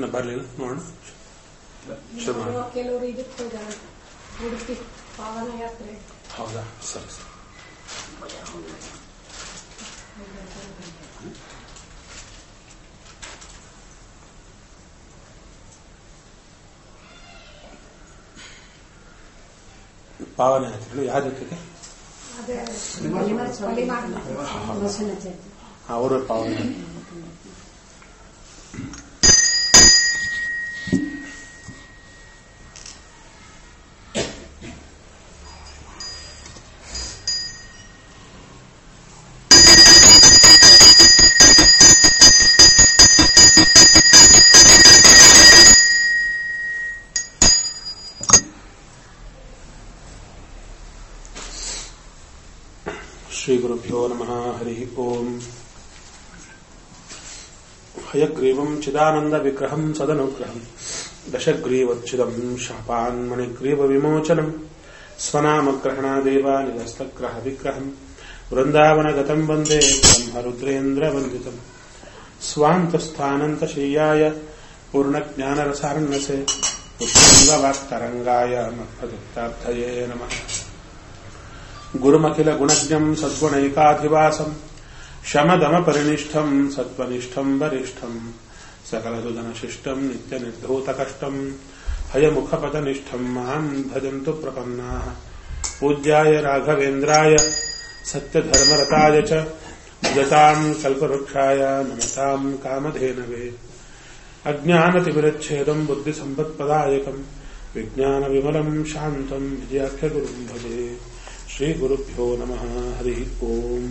ಇನ್ನು ಬರಲಿಲ್ಲ ನೋಡೋಣ ಶುರು ಮಾಡಿ. ನಾವು ಕೆಲವರು ಇದಕ್ಕೆ ಹೋದಾಗ ಉಡುಪಿ ಪಾವನ ಯಾತ್ರೆ ಹೌದಾ ಸರಿ ಸರಿ ಪಾವನೆ ಆಚರಣೆ ಯಾವ ಜೊತೆಗೆ ಅದೇ ಪಲಿಮಾರ್ಗ ಅವರು ಪಾವನೆ श्रीगुरुभ्यो नमः हरिः ओम् हयग्रीवम् चिदानन्दविग्रहम् सदनुग्रहम् दशग्रीवच्छिदम् शापान्मणिग्रीवविमोचनम् स्वनामग्रहणादेव निरस्तग्रहविग्रहम् वृन्दावनगतम् वन्दे ब्रह्मरुद्रेन्द्रवन्दितम् स्वान्तस्थानन्तशय्याय पूर्णज्ञानरसारण्यसे उत्तङ्गवाक्तरङ्गाय मत्पदुक्तार्थये नमः गुरुमखिल गुणज्ञम् सद्गुणैकाधिवासम् शमदमपरिनिष्ठम् सत्त्वनिष्ठम् वरिष्ठम् सकलसुदनशिष्टम् नित्यनिर्धूतकष्टम् हयमुखपदनिष्ठम् माम् भजन्तु प्रपन्नाः पूज्याय राघवेन्द्राय सत्यधर्मरताय च भजताम् कल्पवृक्षाय नमताम् कामधेनवे अज्ञानतिविरच्छेदम् बुद्धिसम्पत्पदायकम् विज्ञानविमलम् शान्तम् विजयाख्यगुरुम् भजे श्रीगुरुभ्यो नमः हरिः ओम्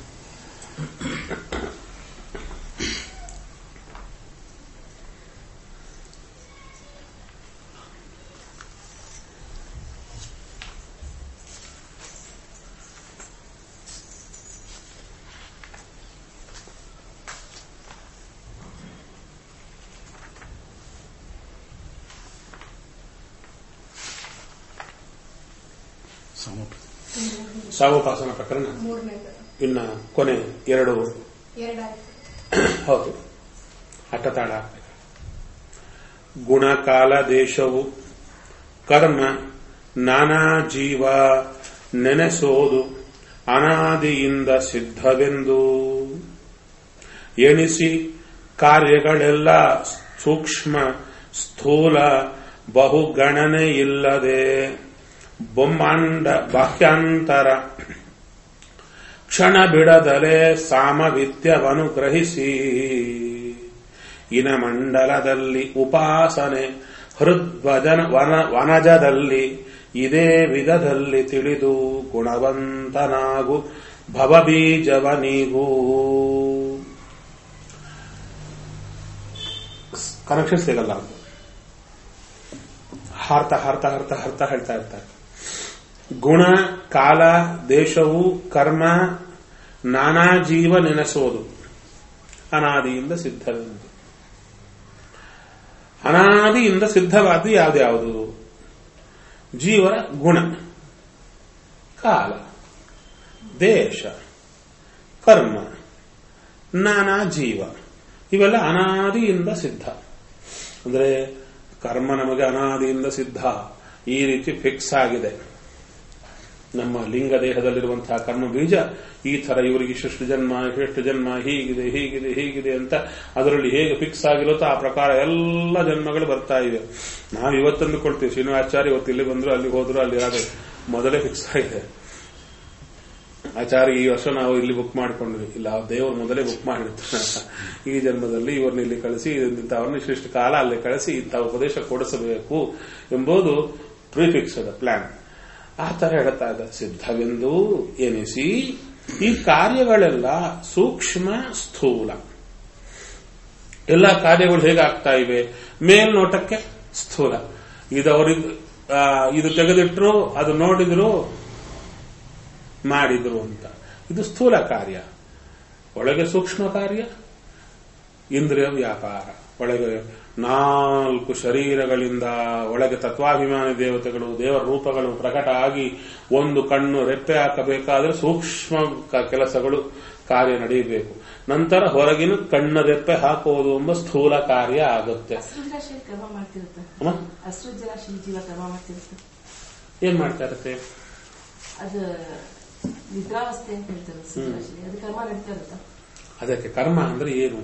ಸಾವೋಪಾಸನ ಪ್ರಕರಣ ಮೂರನೇದು ಇನ್ನ ಕೊನೆ ಎರಡು ಎರಡಾಯ್ತು ಹೌದು ಅಟ್ಟತಾಳ ಗುಣಕಾಲ ದೇಶವು ಕರ್ಮ ನಾನಾ ಜೀವ ನೆನೆಸೋದು ಅನಾದಿಯಿಂದ ಸಿದ್ಧವೆಂದು ಎಣಿಸಿ ಕಾರ್ಯಗಳೆಲ್ಲ ಸೂಕ್ಷ್ಮ ಸ್ಥೂಲ ಬಹುಗಣನೆ ಇಲ್ಲದೆ ಬೊಮ್ಮಾಂಡ ಬಾಹ್ಯಾಂತರ ಕ್ಷಣ ಬಿಡದಲೆ ಸಾಮವಿದ್ಯವನು ಗ್ರಹಿಸಿ ಇನಮಂಡಲದಲ್ಲಿ ಉಪಾಸನೆ ಹೃದ್ವಜನ ವನ ವನಜದಲ್ಲಿ ಇದೇ ವಿಧದಲ್ಲಿ ತಿಳಿದು ಗುಣವಂತನಾಗು ಭವಬೀಜವನಿಗೂ ಕನೆಕ್ಷನ್ ಸಿಗಲ್ಲ ಅದು ಹಾರ್ತ ಹಾರ್ತ ಹಾರ್ತ ಹಾರ್ತ ಹೇಳ್ತಾ ಇರ್ತಾರೆ ಗುಣ ಕಾಲ ದೇಶವು ಕರ್ಮ ನಾನಾ ಜೀವ ನೆನೆಸೋದು ಅನಾದಿಯಿಂದ ಸಿದ್ಧವೆಂದು ಅನಾದಿಯಿಂದ ಸಿದ್ಧವಾದ ಯಾವ್ದ್ಯಾವುದು ಜೀವನ ಗುಣ ಕಾಲ ದೇಶ ಕರ್ಮ ನಾನಾ ಜೀವ ಇವೆಲ್ಲ ಅನಾದಿಯಿಂದ ಸಿದ್ಧ ಅಂದ್ರೆ ಕರ್ಮ ನಮಗೆ ಅನಾದಿಯಿಂದ ಸಿದ್ಧ ಈ ರೀತಿ ಫಿಕ್ಸ್ ಆಗಿದೆ ನಮ್ಮ ಲಿಂಗ ದೇಹದಲ್ಲಿರುವಂತಹ ಕರ್ಮ ಬೀಜ ಈ ತರ ಇವರಿಗೆ ಇಷ್ಟು ಜನ್ಮ ಇಷ್ಟು ಜನ್ಮ ಹೀಗಿದೆ ಹೀಗಿದೆ ಹೀಗಿದೆ ಅಂತ ಅದರಲ್ಲಿ ಹೇಗೆ ಫಿಕ್ಸ್ ಆಗಿರುತ್ತೋ ಆ ಪ್ರಕಾರ ಎಲ್ಲ ಜನ್ಮಗಳು ಬರ್ತಾ ಇವೆ ನಾವು ಇವತ್ತಂದು ಕೊಡ್ತೀವಿ ಶ್ರೀನಿವಾಚಾರ್ಯ ಇವತ್ತು ಇಲ್ಲಿ ಬಂದ್ರು ಅಲ್ಲಿ ಹೋದ್ರು ಅಲ್ಲಿ ಇರೋದು ಮೊದಲೇ ಫಿಕ್ಸ್ ಆಗಿದೆ ಆಚಾರ್ಯ ಈ ವರ್ಷ ನಾವು ಇಲ್ಲಿ ಬುಕ್ ಮಾಡ್ಕೊಂಡ್ವಿ ಇಲ್ಲ ದೇವರು ಮೊದಲೇ ಬುಕ್ ಮಾಡಿರ್ತಾನೆ ಈ ಜನ್ಮದಲ್ಲಿ ಇವ್ರನ್ನ ಇಲ್ಲಿ ಕಳಿಸಿ ಇಂಥವ್ರನ್ನ ಇಷ್ಟಿಷ್ಟು ಕಾಲ ಅಲ್ಲಿ ಕಳಿಸಿ ಇಂಥ ಉಪದೇಶ ಕೊಡಿಸಬೇಕು ಎಂಬುದು ಪ್ರಿಫಿಕ್ಸ್ಡ್ ಪ್ಲಾನ್ ಆ ತರ ಹೇಳ್ತಾ ಇದ್ದ ಸಿದ್ಧವೆಂದು ಎನಿಸಿ ಈ ಕಾರ್ಯಗಳೆಲ್ಲ ಸೂಕ್ಷ್ಮ ಸ್ಥೂಲ ಎಲ್ಲ ಕಾರ್ಯಗಳು ಹೇಗಾಗ್ತಾ ಇವೆ ಮೇಲ್ನೋಟಕ್ಕೆ ಸ್ಥೂಲ ಇದು ಅವ್ರಿಗೆ ಆ, ಇದು ತೆಗೆದಿಟ್ರು ಅದು ನೋಡಿದ್ರು ಮಾಡಿದ್ರು ಅಂತ ಇದು ಸ್ಥೂಲ ಕಾರ್ಯ ಒಳಗೆ ಸೂಕ್ಷ್ಮ ಕಾರ್ಯ ಇಂದ್ರಿಯ ವ್ಯಾಪಾರ ಒಳಗೆ ನಾಲ್ಕು ಶರೀರಗಳಿಂದ ಒಳಗೆ ತತ್ವಾಭಿಮಾನಿ ದೇವತೆಗಳು ದೇವರ ರೂಪಗಳು ಪ್ರಕಟ ಆಗಿ ಒಂದು ಕಣ್ಣು ರೆಪ್ಪೆ ಹಾಕಬೇಕಾದ್ರೆ ಸೂಕ್ಷ್ಮ ಕ- ಕೆಲಸಗಳು ಕಾರ್ಯ ನಡೆಯಬೇಕು ನಂತರ ಹೊರಗಿನ ಕಣ್ಣರೆಪ್ಪೆ ಹಾಕುವುದು ಎಂಬ ಸ್ಥೂಲ ಕಾರ್ಯ ಆಗುತ್ತೆ ಹಸಿರು ಜಲಾಶಯ ಕ್ರಮ ಮಾಡ್ತಿರುತ್ತೆ ಅಮ್ಮ? ಹಸಿರು ಜಲಾಶಯ ಜೀವ ಕ್ರಮ ಮಾಡ್ತಿರುತ್ತೆ ಏನ್ ಮಾಡ್ತಾ ಇರುತ್ತೆ ಅದು ನಿದ್ರಾವಸ್ಥೆ ಅಂತ ಹೇಳ್ತಾರೆ ಹಸಿರು ಜಲಾಶಯ ಅದು ಕ್ರಮ ನಡೀತಾ ಇರುತ್ತಾ ಅದಕ್ಕೆ ಕರ್ಮ ಅಂದ್ರೆ ಏನು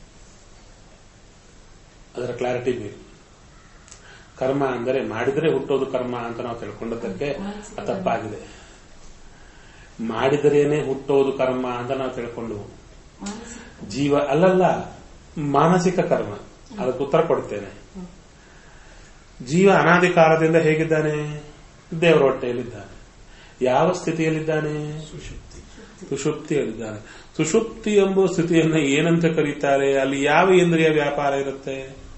ಅದರ ಕ್ಲಾರಿಟಿ ಬೇಕು ಕರ್ಮ ಅಂದರೆ ಮಾಡಿದರೆ ಹುಟ್ಟೋದು ಕರ್ಮ ಅಂತ ನಾವು ತಿಳ್ಕೊಂಡದ್ದಕ್ಕೆ ಅದು ತಪ್ಪಾಗಿದೆ ಮಾಡಿದರೇನೆ ಹುಟ್ಟೋದು ಕರ್ಮ ಅಂತ ನಾವು ತಿಳ್ಕೊಂಡು ಮಾನಸಿಕ ಜೀವ ಅಲ್ಲಲ್ಲ ಮಾನಸಿಕ ಕರ್ಮ ಅದಕ್ಕೆ ಉತ್ತರ ಕೊಡ್ತೇನೆ ಜೀವ ಅನಾದಿ ಕಾಲದಿಂದ ಹೇಗಿದ್ದಾನೆ ದೇವರ ಹೊಟ್ಟೆಯಲ್ಲಿದ್ದಾನೆ ಯಾವ ಸ್ಥಿತಿಯಲ್ಲಿದ್ದಾನೆ ಸುಷುಪ್ತಿಯಲ್ಲಿದ್ದಾನೆ ಸುಷುಪ್ತಿ ಎಂಬ ಸ್ಥಿತಿಯನ್ನ ಏನಂತ ಕರೀತಾರೆ ಅಲ್ಲಿ ಯಾವ ಇಂದ್ರಿಯ ವ್ಯಾಪಾರ ಇರುತ್ತೆ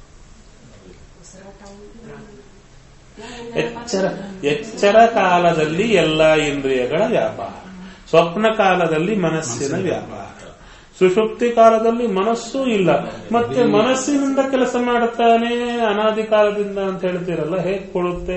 ಎಚ್ಚರ ಎಚ್ಚರ ಕಾಲದಲ್ಲಿ ಎಲ್ಲ ಇಂದ್ರಿಯಗಳ ವ್ಯಾಪಾರ ಸ್ವಪ್ನ ಕಾಲದಲ್ಲಿ ಮನಸ್ಸಿನ ವ್ಯಾಪಾರ ಸುಷುಪ್ತಿ ಕಾಲದಲ್ಲಿ ಮನಸ್ಸು ಇಲ್ಲ ಮತ್ತೆ ಮನಸ್ಸಿನಿಂದ ಕೆಲಸ ಮಾಡುತ್ತಾನೆ ಅನಾದಿ ಕಾಲದಿಂದ ಅಂತ ಹೇಳ್ತೀರಲ್ಲ ಹೇಗ್ ಕೊಡುತ್ತೆ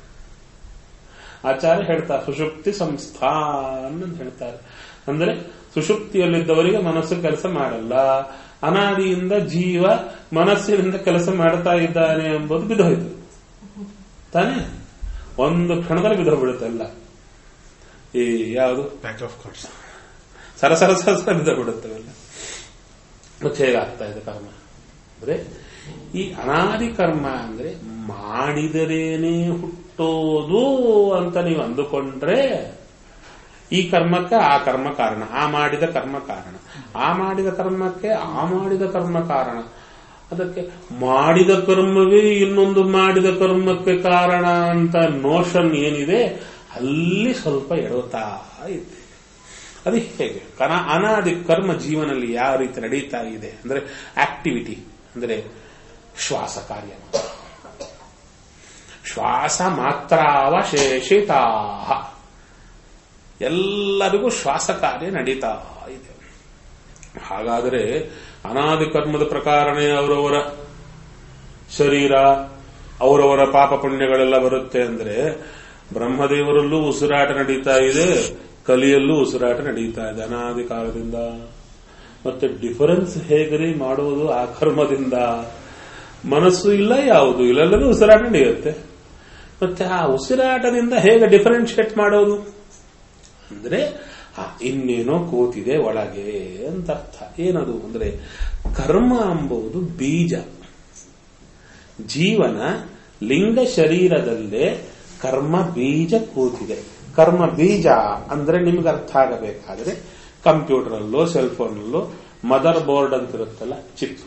ಆಚಾರ್ಯ ಹೇಳ್ತಾರೆ ಸುಷುಪ್ತಿ ಸಂಸ್ಥಾನ್ ಅಂತ ಹೇಳ್ತಾರೆ ಅಂದ್ರೆ ಸುಷುಪ್ತಿಯಲ್ಲಿದ್ದವರಿಗೆ ಮನಸ್ಸು ಕೆಲಸ ಮಾಡಲ್ಲ ಅನಾದಿಯಿಂದ ಜೀವ ಮನಸ್ಸಿನಿಂದ ಕೆಲಸ ಮಾಡ್ತಾ ಇದ್ದಾನೆ ಎಂಬುದು ಬಿದ್ದೋಯ್ತು ತಾನೇ ಒಂದು ಕ್ಷಣದಲ್ಲಿ ಬಿದ್ದೋಗ್ಬಿಡುತ್ತಲ್ಲ ಈ ಯಾವುದು ಪ್ಯಾಕ್ ಆಫ್ ಕಾರ್ಡ್ಸ್ ಸರ ಸರ ಸರ ಸರ ಬಿದ್ದೋಗ್ಬಿಡುತ್ತವೆಲ್ಲ ಮತ್ತೆ ಹೇಗಾಗ್ತಾ ಇದೆ ಕರ್ಮ ಅಂದ್ರೆ ಈ ಅನಾದಿ ಕರ್ಮ ಅಂದ್ರೆ ಮಾಡಿದರೇನೆ ಹುಟ್ಟೋದು ಅಂತ ನೀವು ಅಂದುಕೊಂಡ್ರೆ ಈ ಕರ್ಮಕ್ಕೆ ಆ ಕರ್ಮ ಕಾರಣ ಆ ಮಾಡಿದ ಕರ್ಮ ಕಾರಣ ಆ ಮಾಡಿದ ಕರ್ಮಕ್ಕೆ ಆ ಮಾಡಿದ ಕರ್ಮ ಕಾರಣ ಅದಕ್ಕೆ ಮಾಡಿದ ಕರ್ಮವೇ ಇನ್ನೊಂದು ಮಾಡಿದ ಕರ್ಮಕ್ಕೆ ಕಾರಣ ಅಂತ ನೋಷನ್ ಏನಿದೆ ಅಲ್ಲಿ ಸ್ವಲ್ಪ ಎಡುತ್ತಾ ಇದೆ ಅದು ಹೇಗೆ ಕನ ಅನಾದಿ ಕರ್ಮ ಜೀವನದಲ್ಲಿ ಯಾವ ರೀತಿ ನಡೀತಾ ಇದೆ ಅಂದ್ರೆ ಆಕ್ಟಿವಿಟಿ ಅಂದ್ರೆ ಶ್ವಾಸ ಕಾರ್ಯ ಶ್ವಾಸ ಮಾತ್ರಾವಶೇಷಿತಾ ಎಲ್ಲರಿಗೂ ಶ್ವಾಸ ಕಾರ್ಯ ನಡೀತಾ ಇದೆ ಹಾಗಾದರೆ ಅನಾದಿ ಕರ್ಮದ ಪ್ರಕಾರನೇ ಅವರವರ ಶರೀರ ಅವರವರ ಪಾಪ ಪುಣ್ಯಗಳೆಲ್ಲ ಬರುತ್ತೆ ಅಂದ್ರೆ ಬ್ರಹ್ಮದೇವರಲ್ಲೂ ಉಸಿರಾಟ ನಡೀತಾ ಇದೆ ಕಲಿಯಲ್ಲೂ ಉಸಿರಾಟ ನಡೀತಾ ಇದೆ ಅನಾದಿ ಕಾಲದಿಂದ ಮತ್ತೆ ಡಿಫರೆನ್ಸ್ ಹೇಗ್ರಿ ಮಾಡುವುದು ಆ ಕರ್ಮದಿಂದ ಮನಸ್ಸು ಇಲ್ಲ ಯಾವುದು ಇಲ್ಲೆಲ್ಲರೂ ಉಸಿರಾಟ ನಡೆಯುತ್ತೆ ಮತ್ತೆ ಆ ಉಸಿರಾಟದಿಂದ ಹೇಗೆ ಡಿಫರೆನ್ಶಿಯೇಟ್ ಮಾಡೋದು ಅಂದ್ರೆ ಆ, ಇನ್ನೇನೋ ಕೂತಿದೆ ಒಳಗೆ ಅಂತ ಅರ್ಥ ಏನದು ಅಂದ್ರೆ ಕರ್ಮ ಎಂಬುದು ಬೀಜ ಜೀವನ ಲಿಂಗ ಶರೀರದಲ್ಲೇ ಕರ್ಮ ಬೀಜ ಕೂತಿದೆ ಕರ್ಮ ಬೀಜ ಅಂದ್ರೆ ನಿಮ್ಗೆ ಅರ್ಥ ಆಗಬೇಕಾದ್ರೆ ಕಂಪ್ಯೂಟರ್ ಅಲ್ಲೋ ಸೆಲ್ ಫೋನ್ ಅಲ್ಲೋ ಮದರ್ ಬೋರ್ಡ್ ಅಂತ ಇರುತ್ತಲ್ಲ ಚಿಪ್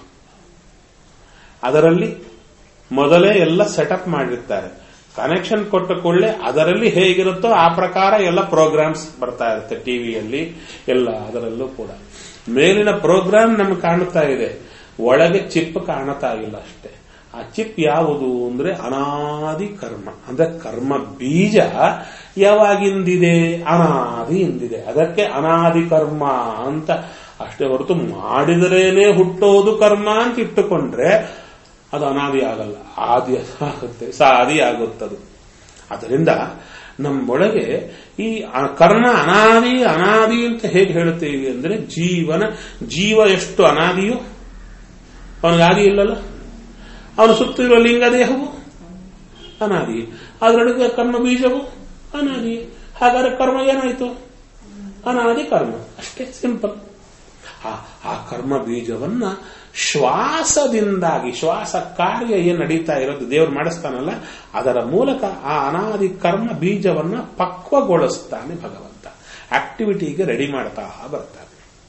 ಅದರಲ್ಲಿ ಮೊದಲೇ ಎಲ್ಲ ಸೆಟಪ್ ಮಾಡಿರ್ತಾರೆ ಕನೆಕ್ಷನ್ ಕೊಟ್ಟ ಕೂಡಲೇ ಅದರಲ್ಲಿ ಹೇಗಿರುತ್ತೋ ಆ ಪ್ರಕಾರ ಎಲ್ಲ ಪ್ರೋಗ್ರಾಮ್ಸ್ ಬರ್ತಾ ಇರುತ್ತೆ ಟಿವಿಯಲ್ಲಿ ಎಲ್ಲ ಅದರಲ್ಲೂ ಕೂಡ ಮೇಲಿನ ಪ್ರೋಗ್ರಾಮ್ ನಮ್ಗೆ ಕಾಣುತ್ತಾ ಇದೆ ಒಳಗೆ ಚಿಪ್ ಕಾಣುತ್ತಾ ಇಲ್ಲ ಅಷ್ಟೇ ಆ ಚಿಪ್ ಯಾವುದು ಅಂದ್ರೆ ಅನಾದಿ ಕರ್ಮ ಅಂದ್ರೆ ಕರ್ಮ ಬೀಜ ಯಾವಾಗಿಂದಿದೆ ಅನಾದಿ ಎಂದಿದೆ ಅದಕ್ಕೆ ಅನಾದಿ ಕರ್ಮ ಅಂತ ಅಷ್ಟೇ ಹೊರತು ಮಾಡಿದರೇನೆ ಹುಟ್ಟೋದು ಕರ್ಮ ಅಂತ ಇಟ್ಟುಕೊಂಡ್ರೆ ಅದು ಅನಾದಿ ಆಗಲ್ಲ ಆದಿ ಆಗುತ್ತೆ ಸಾದಿ ಆಗುತ್ತದು ಅದರಿಂದ ನಮ್ಮೊಳಗೆ ಈ ಅ- ಕರ್ಣ ಅನಾದಿ ಅನಾದಿ ಅಂತ ಹೇಗೆ ಹೇಳುತ್ತೇವೆ ಅಂದ್ರೆ ಜೀವನ ಜೀವ ಎಷ್ಟು ಅನಾದಿಯೋ ಅವನಿಗೆ ಆದಿ ಇಲ್ಲಲ್ಲ ಅವನು ಸುತ್ತಿರುವ ಲಿಂಗ ದೇಹವು ಅನಾದಿ ಅದರೊಳಗೆ ಕರ್ಮ ಬೀಜವು ಅನಾದಿ ಹಾಗಾದ್ರೆ ಕರ್ಮ ಏನಾಯ್ತು ಅನಾದಿ ಕರ್ಮ ಅಷ್ಟೇ ಸಿಂಪಲ್ ಆ ಆ ಕರ್ಮ ಬೀಜವನ್ನ ಶ್ವಾಸದಿಂದಾಗಿ ಶ್ವಾಸ ಕಾರ್ಯ ಏನ್ ನಡೀತಾ ಇರೋದು ದೇವರು ಮಾಡಿಸ್ತಾನಲ್ಲ ಅದರ ಮೂಲಕ ಆ ಅನಾದಿ ಕರ್ಮ ಬೀಜವನ್ನ ಪಕ್ವಗೊಳಿಸ್ತಾನೆ ಭಗವಂತ ಆಕ್ಟಿವಿಟಿಗೆ ರೆಡಿ ಮಾಡ್ತಾ ಬರ್ತಾನೆ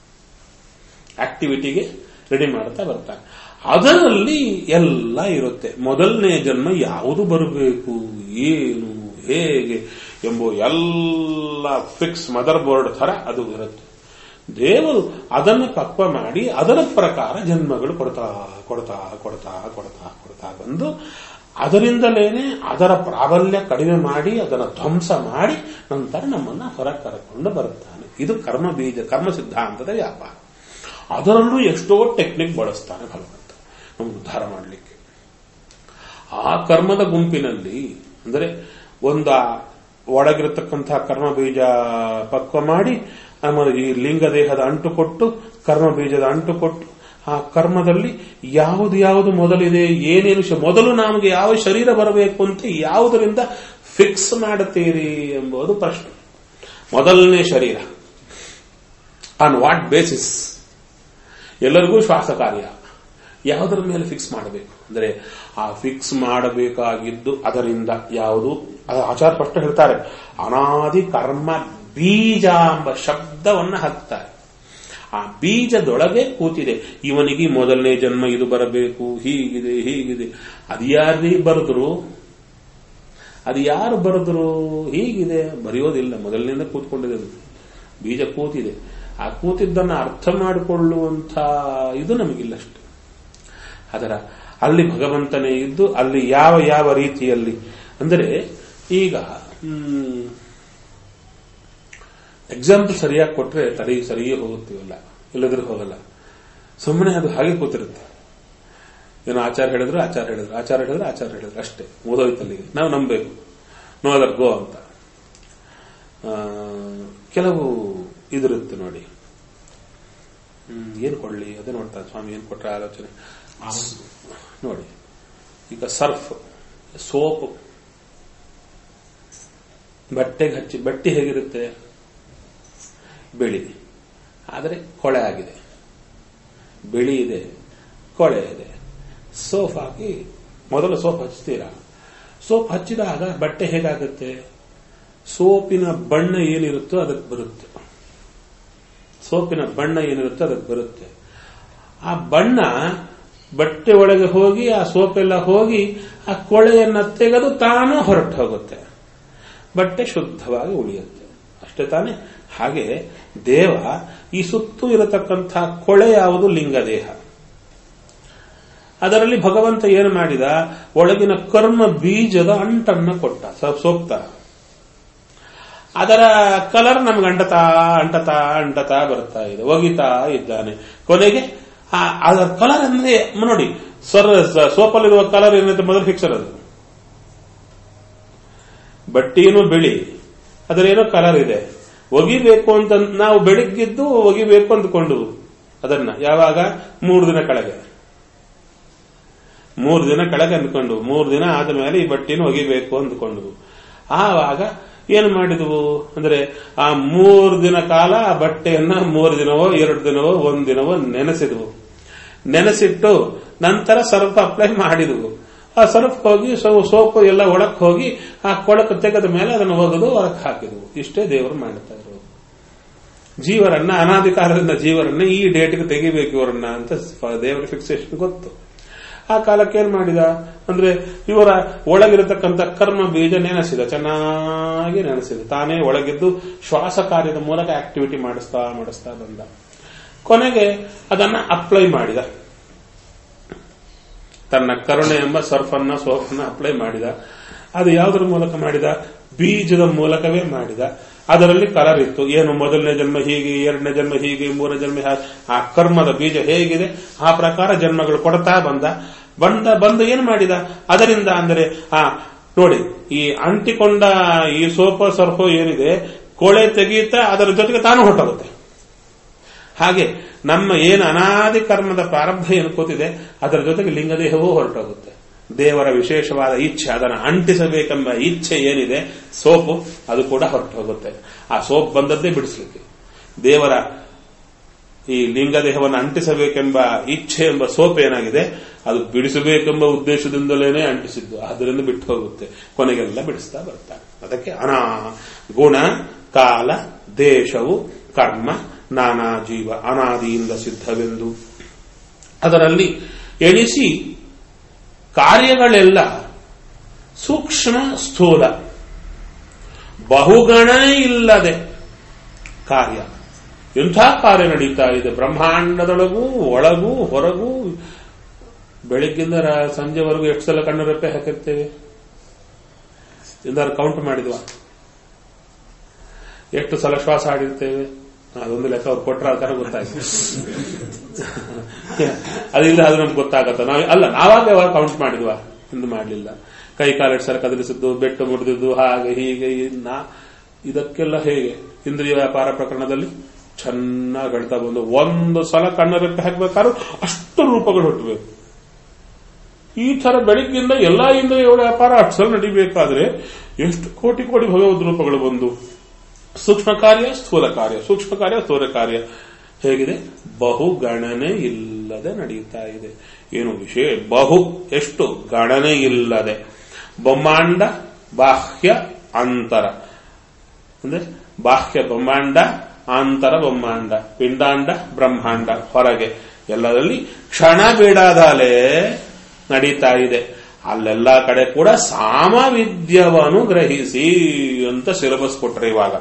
ಆಕ್ಟಿವಿಟಿಗೆ ರೆಡಿ ಮಾಡ್ತಾ ಬರ್ತಾನೆ ಅದರಲ್ಲಿ ಎಲ್ಲ ಇರುತ್ತೆ ಮೊದಲನೇ ಜನ್ಮ ಯಾವುದು ಬರಬೇಕು ಏನು ಹೇಗೆ ಎಂಬ ಎಲ್ಲ ಫಿಕ್ಸ್ ಮದರ್ ಬೋರ್ಡ್ ತರ ಅದು ಇರುತ್ತೆ ದೇವರು ಅದನ್ನು ಪಕ್ವ ಮಾಡಿ ಅದರ ಪ್ರಕಾರ ಜನ್ಮಗಳು ಕೊಡ್ತಾ ಕೊಡ್ತಾ ಕೊಡ್ತಾ ಕೊಡ್ತಾ ಕೊಡ್ತಾ ಬಂದು ಅದರಿಂದಲೇನೆ ಅದರ ಪ್ರಾಬಲ್ಯ ಕಡಿಮೆ ಮಾಡಿ ಅದನ್ನು ಧ್ವಂಸ ಮಾಡಿ ನಂತರ ನಮ್ಮನ್ನ ಹೊರ ಕರೆಕೊಂಡು ಬರುತ್ತಾನೆ ಇದು ಕರ್ಮ ಬೀಜ ಕರ್ಮ ಸಿದ್ಧಾಂತದ ವ್ಯಾಪಾರ ಅದರಲ್ಲೂ ಎಷ್ಟೋ ಟೆಕ್ನಿಕ್ ಬಳಸ್ತಾನೆ ಭಗವಂತ ನಮ್ಗೆ ಉದ್ಧಾರ ಮಾಡಲಿಕ್ಕೆ ಆ ಕರ್ಮದ ಗುಂಪಿನಲ್ಲಿ ಅಂದರೆ ಒಂದ ಒಳಗಿರತಕ್ಕಂತಹ ಕರ್ಮ ಬೀಜ ಪಕ್ವ ಮಾಡಿ ಆಮೇಲೆ ಈ ಲಿಂಗ ದೇಹದ ಅಂಟು ಕೊಟ್ಟು ಕರ್ಮ ಬೀಜದ ಅಂಟು ಕೊಟ್ಟು ಆ ಕರ್ಮದಲ್ಲಿ ಯಾವುದು ಯಾವುದು ಮೊದಲಿದೆ ಏನೇನು ಶ- ಮೊದಲು ನಮಗೆ ಯಾವ ಶರೀರ ಬರಬೇಕು ಅಂತ ಯಾವುದರಿಂದ ಫಿಕ್ಸ್ ಮಾಡುತ್ತೀರಿ ಎಂಬುದು ಪ್ರಶ್ನೆ ಮೊದಲನೇ ಶರೀರ ಆನ್ ವಾಟ್ ಬೇಸಿಸ್ ಎಲ್ಲರಿಗೂ ಶ್ವಾಸ ಕಾರ್ಯ ಯಾವುದರ ಮೇಲೆ ಫಿಕ್ಸ್ ಮಾಡಬೇಕು ಅಂದರೆ ಆ ಫಿಕ್ಸ್ ಮಾಡಬೇಕಾಗಿದ್ದು ಅದರಿಂದ ಯಾವುದು ಅದು ಆಚಾರ ಸ್ಪಷ್ಟ ಹೇಳ್ತಾರೆ ಅನಾದಿ ಕರ್ಮ ಬೀಜ ಎಂಬ ಶಬ್ದವನ್ನು ಹಾಕ್ತಾರೆ ಆ ಬೀಜದೊಳಗೆ ಕೂತಿದೆ ಇವನಿಗೆ ಮೊದಲನೇ ಜನ್ಮ ಇದು ಬರಬೇಕು ಹೀಗಿದೆ ಹೀಗಿದೆ ಅದು ಯಾರೀ ಬರೆದ್ರು ಅದು ಯಾರು ಬರೆದ್ರು ಹೀಗಿದೆ ಬರೆಯೋದಿಲ್ಲ ಮೊದಲಿನಿಂದ ಕೂತ್ಕೊಂಡಿದೆ ಅದು. ಬೀಜ ಕೂತಿದೆ ಆ ಕೂತಿದ್ದನ್ನು ಅರ್ಥ ಮಾಡಿಕೊಳ್ಳುವಂಥ ಇದು ನಮಗಿಲ್ಲ ಅಷ್ಟೆ ಅದರ ಅಲ್ಲಿ ಭಗವಂತನೇ ಇದ್ದು ಅಲ್ಲಿ ಯಾವ ಯಾವ ರೀತಿಯಲ್ಲಿ ಅಂದರೆ ಈಗ ಎಕ್ಸಾಂಪಲ್ ಸರಿಯಾಗಿ ಕೊಟ್ರೆ ತಲೆ ಸರಿಯೇ ಹೋಗುತ್ತೀವಲ್ಲ ಇಲ್ಲದ್ರೆ ಹೋಗಲ್ಲ ಸುಮ್ಮನೆ ಅದು ಹಾಗೆ ಕೂತಿರುತ್ತೆ ಏನೋ ಆಚಾರ ಹೇಳಿದ್ರು ಆಚಾರ ಹೇಳಿದ್ರು ಆಚಾರ ಹೇಳಿದ್ರು ಆಚಾರ ಹೇಳಿದ್ರು ಅಷ್ಟೇ ಓದೋಯ್ತು ಅಲ್ಲಿಗೆ ನಾವು ನಂಬಬೇಕು ನೋ ಅದರ್ ಗೋ ಅಂತ ಆ, ಕೆಲವು ಇದಿರುತ್ತೆ ನೋಡಿ ಹ್ಮ್, ಏನ್ ಕೊಡ್ಲಿ ಅದೇ ನೋಡ್ತಾರೆ ಸ್ವಾಮಿ ಏನ್ ಕೊಟ್ರೆ ಆಲೋಚನೆ ನೋಡಿ ಈಗ ಸರ್ಫ್ ಸೋಪ್ ಬಟ್ಟೆಗೆ ಹಚ್ಚಿ ಬಟ್ಟೆ ಹೇಗಿರುತ್ತೆ ಬಿಳಿ ಆದರೆ ಕೊಳೆ ಆಗಿದೆ ಬಿಳಿ ಇದೆ ಕೊಳೆ ಇದೆ ಸೋಪ್ ಹಾಕಿ ಮೊದಲು ಸೋಪ್ ಹಚ್ತೀರಾ ಸೋಪ್ ಹಚ್ಚಿದಾಗ ಬಟ್ಟೆ ಹೇಗಾಗುತ್ತೆ ಸೋಪಿನ ಬಣ್ಣ ಏನಿರುತ್ತೋ ಅದಕ್ಕೆ ಬರುತ್ತೆ ಸೋಪಿನ ಬಣ್ಣ ಏನಿರುತ್ತೋ ಅದಕ್ಕೆ ಬರುತ್ತೆ ಆ ಬಣ್ಣ ಬಟ್ಟೆ ಒಳಗೆ ಹೋಗಿ ಆ ಸೋಪೆಲ್ಲ ಹೋಗಿ ಆ ಕೊಳೆಯನ್ನ ತೆಗೆದು ತಾನು ಹೊರಟು ಹೋಗುತ್ತೆ ಬಟ್ಟೆ ಶುದ್ಧವಾಗಿ ಉಳಿಯುತ್ತೆ ಅಷ್ಟೇ ತಾನೇ ಹಾಗೆ ದೇವ ಈ ಸುತ್ತು ಇರತಕ್ಕಂಥ ಕೊಳೆ ಯಾವುದು ಲಿಂಗದೇಹ ಅದರಲ್ಲಿ ಭಗವಂತ ಏನು ಮಾಡಿದ ಒಳಗಿನ ಕರ್ಮ ಬೀಜದ ಅಂಟನ್ನ ಕೊಟ್ಟ ಸ- ಸೋಕ್ತ ಅದರ ಕಲರ್ ನಮ್ಗೆ ಅಂಟತಾ ಅಂಟತಾ ಅಂಟತಾ ಬರ್ತಾ ಇದೆ ಒಗಿತಾ ಇದ್ದಾನೆ ಕೊನೆಗೆ ಆ ಅದರ ಕಲರ್ ಅಂದ್ರೆ ನೋಡಿ ಸರ್ ಸೋಪಲ್ಲಿರುವ ಕಲರ್ ಏನಂತ ಮೊದಲು ಫಿಕ್ಸರ್ ಅದು ಬಟ್ಟೆನೂ ಬಿಳಿ ಅದರೇನೋ ಕಲರ್ ಇದೆ ಒಗಿಬೇಕು ಅಂತ ನಾವು ಬೆಳಿಗ್ಗಿದ್ದು ಒಗಿಬೇಕು ಅಂದ್ಕೊಂಡು ಅದನ್ನ ಯಾವಾಗ ಮೂರು ದಿನ ಕೆಳಗೆ ಮೂರು ದಿನ ಕೆಳಗೆ ಅಂದ್ಕೊಂಡು ಮೂರು ದಿನ ಆದ ಮೇಲೆ ಈ ಬಟ್ಟೆನ ಒಗಿಬೇಕು ಅಂದ್ಕೊಂಡು ಆವಾಗ ಏನು ಮಾಡಿದ್ವು ಅಂದ್ರೆ ಆ ಮೂರು ದಿನ ಕಾಲ ಆ ಬಟ್ಟೆಯನ್ನ ಮೂರು ದಿನವೋ ಎರಡು ದಿನವೋ ಒಂದ್ ದಿನವೋ ನೆನೆಸಿದ್ವು ನೆನೆಸಿಟ್ಟು ನಂತರ ಸರ್ಫ್ ಅಪ್ಲೈ ಮಾಡಿದ್ವು ಆ ಸರ್ಫ್ ಹೋಗಿ ಸೋಪ್ ಎಲ್ಲ ಒಳಕ್ ಹೋಗಿ ಆ ಕೊಳಕು ತೆಗೆದ ಮೇಲೆ ಅದನ್ನು ಒಗೆದು ಹೊರಕ್ಕೆ ಹಾಕಿದ್ವು ಇಷ್ಟೇ ದೇವರು ಮಾಡ್ತಾ ಇರೋದು ಜೀವರನ್ನ ಅನಾದಿ ಕಾಲದಿಂದ ಜೀವರನ್ನ ಈ ಡೇಟ್ಗೆ ತೆಗಿಬೇಕು ಇವರನ್ನ ಅಂತ ದೇವರ ಫಿಕ್ಸೇಷನ್ ಗೊತ್ತು ಆ ಕಾಲಕ್ಕೆ ಏನ್ ಮಾಡಿದ ಅಂದ್ರೆ ಇವರ ಒಳಗಿರತಕ್ಕಂಥ ಕರ್ಮ ಬೀಜ ನೆನೆಸಿದ ಚೆನ್ನಾಗಿ ನೆನೆಸಿದ ತಾನೇ ಒಳಗಿದ್ದು ಶ್ವಾಸ ಕಾರ್ಯದ ಮೂಲಕ ಆಕ್ಟಿವಿಟಿ ಮಾಡಿಸ್ತಾ ಮಾಡಿಸ್ತಾ ಬಂದ ಕೊನೆಗೆ ಅದನ್ನ ಅಪ್ಲೈ ಮಾಡಿದ ತನ್ನ ಕರುಣೆ ಎಂಬ ಸರ್ಫನ್ನ ಸೋಫನ್ನ ಅಪ್ಲೈ ಮಾಡಿದ ಅದು ಯಾವುದರ ಮೂಲಕ ಮಾಡಿದ ಬೀಜದ ಮೂಲಕವೇ ಮಾಡಿದ ಅದರಲ್ಲಿ ಕಲರ್ ಇತ್ತು ಏನು ಮೊದಲನೇ ಜನ್ಮ ಹೀಗೆ ಎರಡನೇ ಜನ್ಮ ಹೀಗೆ ಮೂರನೇ ಜನ್ಮ ಹಾ- ಆ ಕರ್ಮದ ಬೀಜ ಹೇಗಿದೆ ಆ ಪ್ರಕಾರ ಜನ್ಮಗಳು ಕೊಡ್ತಾ ಬಂದ ಬಂದ ಬಂದು ಏನು ಮಾಡಿದ ಅದರಿಂದ ಅಂದರೆ ಆ ನೋಡಿ ಈ ಅಂಟಿಕೊಂಡ ಈ ಸೋಪೋ ಸರ್ಫೋ ಏನಿದೆ ಕೊಳೆ ತೆಗೀತಾ ಅದರ ಜೊತೆಗೆ ತಾನು ಹೊರಟೋಗುತ್ತೆ ಹಾಗೆ ನಮ್ಮ ಏನು ಅನಾದಿ ಕರ್ಮದ ಪ್ರಾರಬ್ಧ ಏನು ಕೂತಿದೆ ಅದರ ಜೊತೆಗೆ ಲಿಂಗದೇಹವೂ ಹೊರಟೋಗುತ್ತೆ ದೇವರ ವಿಶೇಷವಾದ ಇಚ್ಛೆ ಅದನ್ನು ಅಂಟಿಸಬೇಕೆಂಬ ಇಚ್ಛೆ ಏನಿದೆ ಸೋಪು ಅದು ಕೂಡ ಹೊರಟು ಹೋಗುತ್ತೆ ಆ ಸೋಪ್ ಬಂದದ್ದೇ ಬಿಡಿಸ್ಲಿಕ್ಕೆ ದೇವರ ಈ ಲಿಂಗದೇಹವನ್ನು ಅಂಟಿಸಬೇಕೆಂಬ ಇಚ್ಛೆ ಎಂಬ ಸೋಪ್ ಏನಾಗಿದೆ ಅದು ಬಿಡಿಸಬೇಕೆಂಬ ಉದ್ದೇಶದಿಂದಲೇ ಅಂಟಿಸಿದ್ದು ಅದರಿಂದ ಬಿಟ್ಟು ಹೋಗುತ್ತೆ ಕೊನೆಗೆಲ್ಲ ಬಿಡಿಸ್ತಾ ಬರ್ತಾರೆ ಅದಕ್ಕೆ ಅನಾ ಗುಣ ಕಾಲ ದೇಶವು ಕರ್ಮ ನಾನಾ ಜೀವ ಅನಾದಿಯಿಂದ ಸಿದ್ಧವೆಂದು ಅದರಲ್ಲಿ ಎಣಿಸಿ ಕಾರ್ಯಗಳೆಲ್ಲ ಸೂಕ್ಷ್ಮ ಸ್ಥೂಲ ಬಹುಗಣ ಇಲ್ಲದೆ ಕಾರ್ಯ ಎಂಥ ಕಾರ್ಯ ನಡೀತಾ ಇದೆ ಬ್ರಹ್ಮಾಂಡದೊಳಗೂ ಒಳಗೂ ಹೊರಗೂ ಬೆಳಿಗ್ಗಿಂದ ರಾ- ಸಂಜೆವರೆಗೂ ಎಷ್ಟು ಸಲ ಕಣ್ಣು ರೆಪ್ಪೆ ಹಾಕಿರ್ತೇವೆ ಎಂದಾರು ಕೌಂಟ್ ಮಾಡಿದ್ವಾ ಎಷ್ಟು ಸಲ ಶ್ವಾಸ ಆಡಿರ್ತೇವೆ ಅದೊಂದು ಲೆಕ್ಕ ಅವ್ರು ಕೊಟ್ರ ಅದರ ಗೊತ್ತಾಯ್ತು ಅದಿಲ್ಲ ಅದು ನಮ್ಗೆ ಗೊತ್ತಾಗತ್ತ ನಾವು ಅಲ್ಲ ನಾವಾಗ ಯಾವಾಗ ಕೌಂಟ್ ಮಾಡಿದ್ವಾ ಎಂದು ಮಾಡಲಿಲ್ಲ ಕೈ ಕಾಲು ಎರಡು ಸಲ ಕದಲಿಸಿದ್ದು ಬೆಟ್ಟು ಮುಡಿದಿದ್ದು ಹಾಗೆ ಹೀಗೆ ಈ ನಾ ಇದಕ್ಕೆಲ್ಲ ಹೇಗೆ ಇಂದ್ರಿಯ ವ್ಯಾಪಾರ ಪ್ರಕರಣದಲ್ಲಿ ಚೆನ್ನಾಗಿ ಹೇಳ್ತಾ ಬಂದು ಒಂದು ಸಲ ಕಣ್ಣರಕ್ಕೆ ಹಾಕ್ಬೇಕಾದ್ರೂ ಅಷ್ಟು ರೂಪಗಳು ಹುಟ್ಟಬೇಕು ಈ ತರ ಬೆಳಿಗ್ಗಿಂದ ಎಲ್ಲಾ ಇಂದ್ರಿಯ ವ್ಯಾಪಾರ ಅಷ್ಟು ಸಲ ನಡಿಬೇಕಾದ್ರೆ ಎಷ್ಟು ಕೋಟಿ ಕೋಟಿ ಭಗವದ್ ರೂಪಗಳು ಬಂದು ಸೂಕ್ಷ್ಮ ಕಾರ್ಯ ಸ್ಥೂಲ ಕಾರ್ಯ ಸೂಕ್ಷ್ಮ ಕಾರ್ಯ ಸ್ಥೂಲ ಕಾರ್ಯ ಹೇಗಿದೆ ಬಹು ಗಣನೆ ಇಲ್ಲದೆ ನಡೆಯುತ್ತಾ ಇದೆ ಏನು ವಿಷಯ ಬಹು ಎಷ್ಟು ಗಣನೆ ಇಲ್ಲದೆ ಬ್ರಹ್ಮಾಂಡ ಬಾಹ್ಯ ಅಂತರ ಅಂದ್ರೆ ಬಾಹ್ಯ ಬ್ರಹ್ಮಾಂಡ ಆಂತರ ಬ್ರಹ್ಮಾಂಡ ಪಿಂಡಾಂಡ ಬ್ರಹ್ಮಾಂಡ ಹೊರಗೆ ಎಲ್ಲರಲ್ಲಿ ಕ್ಷಣ ಬಿಡದಲೆ ನಡೀತಾ ಇದೆ ಅಲ್ಲೆಲ್ಲ ಕಡೆ ಕೂಡ ಸಾಮವಿದ್ಯವನ್ನು ಗ್ರಹಿಸಿ ಅಂತ ಸಿಲೆಬಸ್ ಕೊಟ್ರೆ ಇವಾಗ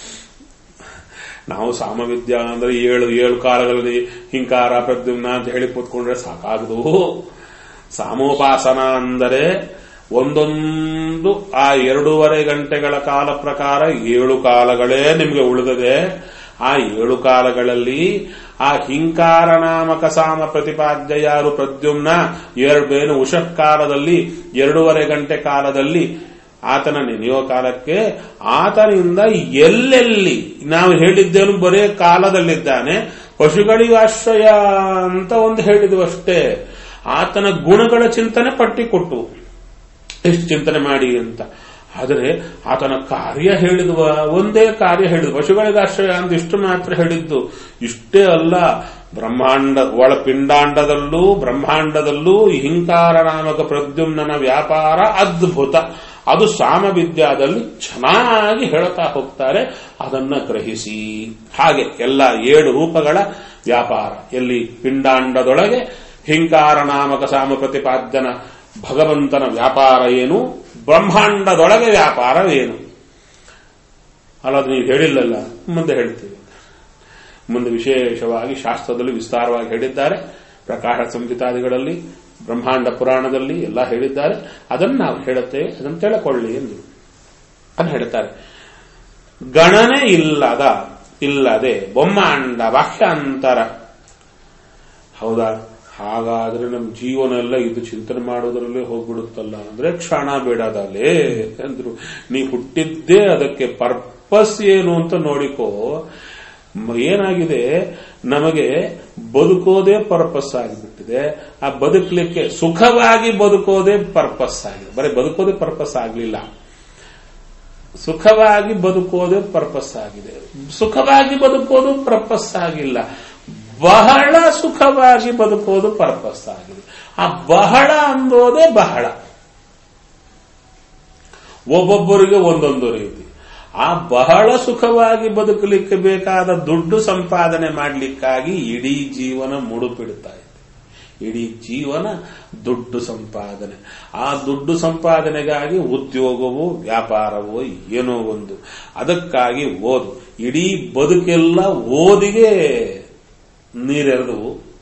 ನಾವು ಸಾಮವಿದ್ಯ ಅಂದ್ರೆ ಏಳು ಏಳು ಕಾಲಗಳಲ್ಲಿ ಹಿಂಕಾರ ಪ್ರದ್ಯುಮ್ನ ಅಂತ ಹೇಳಿ ಕೂತ್ಕೊಂಡ್ರೆ ಸಾಕಾಗದು ಸಾಮೋಪಾಸನ ಅಂದರೆ ಒಂದೊಂದು ಆ ಎರಡೂವರೆ ಗಂಟೆಗಳ ಕಾಲ ಪ್ರಕಾರ ಏಳು ಕಾಲಗಳೇ ನಿಮಗೆ ಉಳಿದಿದೆ ಆ ಏಳು ಕಾಲಗಳಲ್ಲಿ ಆ ಹಿಂಕಾರ ನಾಮಕ ಸಾಮ ಪ್ರತಿಪಾದ್ಯ ಯಾರು ಪ್ರದ್ಯುಮ್ನ ಎರಡೇನು ಉಷಃ ಕಾಲದಲ್ಲಿ ಎರಡೂವರೆ ಗಂಟೆ ಕಾಲದಲ್ಲಿ ಆತನ ನೆನೆಯೋ ಕಾಲಕ್ಕೆ ಆತನಿಂದ ಎಲ್ಲೆಲ್ಲಿ ನಾವು ಹೇಳಿದ್ದೇನು ಬರೇ ಕಾಲದಲ್ಲಿದ್ದಾನೆ ಪಶುಗಳಿಗೆ ಆಶ್ರಯ ಅಂತ ಒಂದು ಹೇಳಿದ್ವು ಅಷ್ಟೇ ಆತನ ಗುಣಗಳ ಚಿಂತನೆ ಪಟ್ಟಿ ಕೊಟ್ಟು ಎಷ್ಟು ಚಿಂತನೆ ಮಾಡಿ ಅಂತ ಆದರೆ ಆತನ ಕಾರ್ಯ ಹೇಳಿದ್ವ ಒಂದೇ ಕಾರ್ಯ ಹೇಳಿದ್ವು ಪಶುಗಳಿಗೆ ಆಶ್ರಯ ಅಂತ ಇಷ್ಟು ಮಾತ್ರ ಹೇಳಿದ್ದು ಇಷ್ಟೇ ಅಲ್ಲ ಬ್ರಹ್ಮಾಂಡ ಒಳ ಪಿಂಡಾಂಡದಲ್ಲೂ ಬ್ರಹ್ಮಾಂಡದಲ್ಲೂ ಹಿಂಕಾರ ನಾಮಕ ಪ್ರದ್ಯುಮ್ನನ ವ್ಯಾಪಾರ ಅದ್ಭುತ ಅದು ಸಾಮವಿದ್ಯಾದಲ್ಲಿ ಚೆನ್ನಾಗಿ ಹೇಳ್ತಾ ಹೋಗ್ತಾರೆ ಅದನ್ನ ಗ್ರಹಿಸಿ ಹಾಗೆ ಎಲ್ಲ ಏಳು ರೂಪಗಳ ವ್ಯಾಪಾರ ಎಲ್ಲಿ ಪಿಂಡಾಂಡದೊಳಗೆ ಹಿಂಕಾರ ನಾಮಕ ಸಾಮ ಪ್ರತಿಪಾದ್ಯನ ಭಗವಂತನ ವ್ಯಾಪಾರ ಏನು ಬ್ರಹ್ಮಾಂಡದೊಳಗೆ ವ್ಯಾಪಾರವೇನು ಅಲ್ಲದು ನೀವು ಹೇಳಿಲ್ಲಲ್ಲ ಮುಂದೆ ಹೇಳ್ತೀವಿ ಮುಂದೆ ವಿಶೇಷವಾಗಿ ಶಾಸ್ತ್ರದಲ್ಲಿ ವಿಸ್ತಾರವಾಗಿ ಹೇಳಿದ್ದಾರೆ ಪ್ರಕಾಶ ಸಂಹಿತಾದಿಗಳಲ್ಲಿ ಬ್ರಹ್ಮಾಂಡ ಪುರಾಣದಲ್ಲಿ ಎಲ್ಲ ಹೇಳಿದ್ದಾರೆ ಅದನ್ನು ನಾವು ಹೇಳುತ್ತೇವೆ ಅದನ್ನು ತಿಳ್ಕೊಳ್ಳಿ ಎಂದು ಅಂತ ಹೇಳ್ತಾರೆ ಗಣನೆ ಇಲ್ಲದ ಇಲ್ಲದೆ ಬೊಮ್ಮಾಂಡ ಬಾಹ್ಯಾಂತರ ಹೌದಾ ಹಾಗಾದ್ರೆ ನಮ್ಮ ಜೀವನ ಎಲ್ಲ ಇದು ಚಿಂತನೆ ಮಾಡೋದ್ರಲ್ಲೇ ಹೋಗ್ಬಿಡುತ್ತಲ್ಲ ಅಂದ್ರೆ ಕ್ಷಣ ಬೇಡದಲ್ಲೇ ಅಂದ್ರು ನೀ ಹುಟ್ಟಿದ್ದೇ ಅದಕ್ಕೆ ಪರ್ಪಸ್ ಏನು ಅಂತ ನೋಡಿಕೋ ಮ- ಏನಾಗಿದೆ ನಮಗೆ ಬದುಕೋದೇ ಪರ್ಪಸ್ ಆಗಿಬಿಟ್ಟಿದೆ ಆ ಬದುಕಲಿಕ್ಕೆ ಸುಖವಾಗಿ ಬದುಕೋದೇ ಪರ್ಪಸ್ ಆಗಿದೆ ಬರೀ ಬದುಕೋದೇ ಪರ್ಪಸ್ ಆಗಲಿಲ್ಲ ಸುಖವಾಗಿ ಬದುಕೋದೇ ಪರ್ಪಸ್ ಆಗಿದೆ ಸುಖವಾಗಿ ಬದುಕೋದು ಪರ್ಪಸ್ ಆಗಿಲ್ಲ ಬಹಳ ಸುಖವಾಗಿ ಬದುಕೋದು ಪರ್ಪಸ್ ಆಗಿದೆ ಆ ಬಹಳ ಅಂಬೋದೇ ಬಹಳ ಒಬ್ಬೊಬ್ಬರಿಗೆ ಒಂದೊಂದು ರೀತಿ ಆ ಬಹಳ ಸುಖವಾಗಿ ಬದುಕಲಿಕ್ಕೆ ಬೇಕಾದ ದುಡ್ಡು ಸಂಪಾದನೆ ಮಾಡಲಿಕ್ಕಾಗಿ ಇಡೀ ಜೀವನ ಮುಡುಪಿಡ್ತಾ ಇದೆ ಇಡೀ ಜೀವನ ದುಡ್ಡು ಸಂಪಾದನೆ ಆ ದುಡ್ಡು ಸಂಪಾದನೆಗಾಗಿ ಉದ್ಯೋಗವೋ ವ್ಯಾಪಾರವೋ ಏನೋ ಒಂದು ಅದಕ್ಕಾಗಿ ಓದು ಇಡೀ ಬದುಕೆಲ್ಲ ಓದಿಗೆ ನೀರೆರೆದು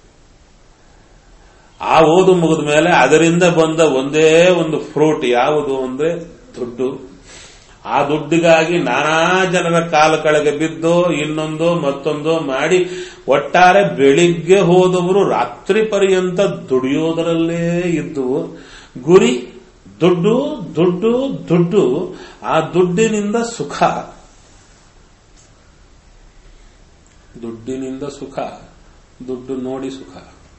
ಆ ಓದು ಮುಗಿದ ಮೇಲೆ ಅದರಿಂದ ಬಂದ ಒಂದೇ ಒಂದು ಫ್ರೂಟ್ ಯಾವುದು ಅಂದ್ರೆ ದುಡ್ಡು ಆ ದುಡ್ಡಿಗಾಗಿ ನಾನಾ ಜನರ ಕಾಲ ಕೆಳಗೆ ಬಿದ್ದು ಇನ್ನೊಂದು ಮತ್ತೊಂದು ಮಾಡಿ ಒಟ್ಟಾರೆ ಬೆಳಿಗ್ಗೆ ಹೋದವರು ರಾತ್ರಿ ಪರ್ಯಂತ ದುಡಿಯೋದರಲ್ಲೇ ಇದ್ದು ಗುರಿ ದುಡ್ಡು ದುಡ್ಡು ದುಡ್ಡು ಆ ದುಡ್ಡಿನಿಂದ ಸುಖ ದುಡ್ಡಿನಿಂದ ಸುಖ ದುಡ್ಡು ನೋಡಿ ಸುಖ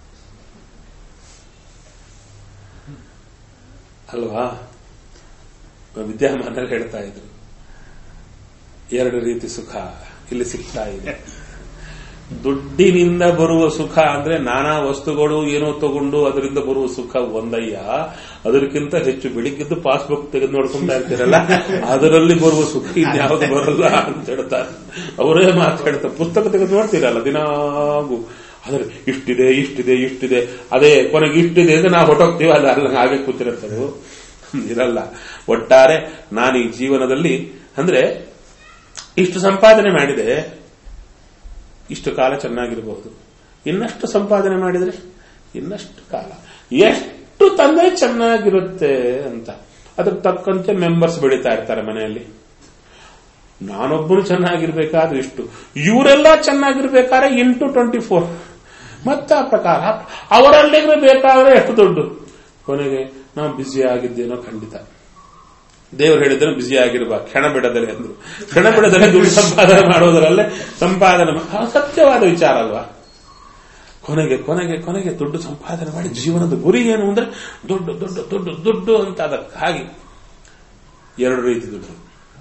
ಅಲ್ವಾ ವಿದ್ಯಾಮಾನಲ್ಲಿ ಹೇಳ್ತಾ ಇದ್ರು ಎರಡು ರೀತಿ ಸುಖ ಇಲ್ಲಿ ಸಿಗ್ತಾ ಇದೆ ದುಡ್ಡಿನಿಂದ ಬರುವ ಸುಖ ಅಂದ್ರೆ ನಾನಾ ವಸ್ತುಗಳು ಏನೋ ತಗೊಂಡು ಅದರಿಂದ ಬರುವ ಸುಖ ಒಂದಯ್ಯ ಅದಕ್ಕಿಂತ ಹೆಚ್ಚು ಬೆಳಿಗ್ಗೆದ್ದು ಪಾಸ್ಬುಕ್ ತೆಗೆದು ನೋಡ್ಕೊಂತಾ ಇರ್ತೀರಲ್ಲ ಅದರಲ್ಲಿ ಬರುವ ಸುಖ ಇನ್ಯಾವುದು ಬರಲ್ಲ ಅಂತ ಹೇಳ್ತಾರೆ ಅವರೇ ಮಾತಾಡ್ತಾರೆ ಪುಸ್ತಕ ತೆಗೆದು ನೋಡ್ತೀರಲ್ಲ ದಿನಾಗೂ ಆದ್ರೆ ಇಷ್ಟಿದೆ ಇಷ್ಟಿದೆ ಇಷ್ಟಿದೆ ಅದೇ ಕೊನೆಗೆ ಇಷ್ಟಿದೆ ಅಂದ್ರೆ ನಾವು ಹೊಟ್ಟೋಗ್ತೀವಿ ಅಲ್ಲ ಅಲ್ಲ ಹಾಗೆ ಕೂತಿರುತ್ತದು ಇರಲ್ಲ ಒಟ್ಟಾರೆ ನಾನು ಈ ಜೀವನದಲ್ಲಿ ಅಂದ್ರೆ ಇಷ್ಟು ಸಂಪಾದನೆ ಮಾಡಿದೆ ಇಷ್ಟು ಕಾಲ ಚೆನ್ನಾಗಿರಬಹುದು ಇನ್ನಷ್ಟು ಸಂಪಾದನೆ ಮಾಡಿದ್ರೆ ಇನ್ನಷ್ಟು ಕಾಲ ಎಷ್ಟು ತಂದ್ರೆ ಚೆನ್ನಾಗಿರುತ್ತೆ ಅಂತ ಅದಕ್ಕೆ ತಕ್ಕಂತೆ ಮೆಂಬರ್ಸ್ ಬೆಳೀತಾ ಇರ್ತಾರೆ ಮನೆಯಲ್ಲಿ ನಾನೊಬ್ಬನು ಚೆನ್ನಾಗಿರ್ಬೇಕಾದ್ರೆ ಇಷ್ಟು ಇವರೆಲ್ಲ ಚೆನ್ನಾಗಿರ್ಬೇಕಾದ್ರೆ ಇಂಟು ಟ್ವೆಂಟಿ ಫೋರ್ ಮತ್ತೆ ಆ ಪ್ರಕಾರ ಅವರಲ್ಲಿ ಬೇಕಾದ್ರೆ ಎಷ್ಟು ದುಡ್ಡು ಕೊನೆಗೆ ನಾವು ಬ್ಯುಸಿ ಆಗಿದ್ದೇನೋ ಖಂಡಿತ ದೇವರು ಹೇಳಿದ್ರೆ ಬ್ಯುಸಿ ಆಗಿರುವ ಕ್ಷಣ ಬಿಡದಲೆ ಅಂದ್ರು ಕ್ಷಣ ಬಿಡದಲೆ ದುಡ್ಡು ಸಂಪಾದನೆ ಮಾಡೋದರಲ್ಲೇ ಸಂಪಾದನೆ ಮಾ- ಅದು ಸತ್ಯವಾದ ವಿಚಾರ ಅಲ್ವಾ ಕೊನೆಗೆ ಕೊನೆಗೆ ಕೊನೆಗೆ ದುಡ್ಡು ಸಂಪಾದನೆ ಮಾಡಿ ಜೀವನದ ಗುರಿ ಏನು ಅಂದ್ರೆ ದುಡ್ಡು ದುಡ್ಡು ದುಡ್ಡು ದುಡ್ಡು ಅಂತ ಅದಕ್ಕಾಗಿ ಎರಡು ರೀತಿ ದುಡ್ಡು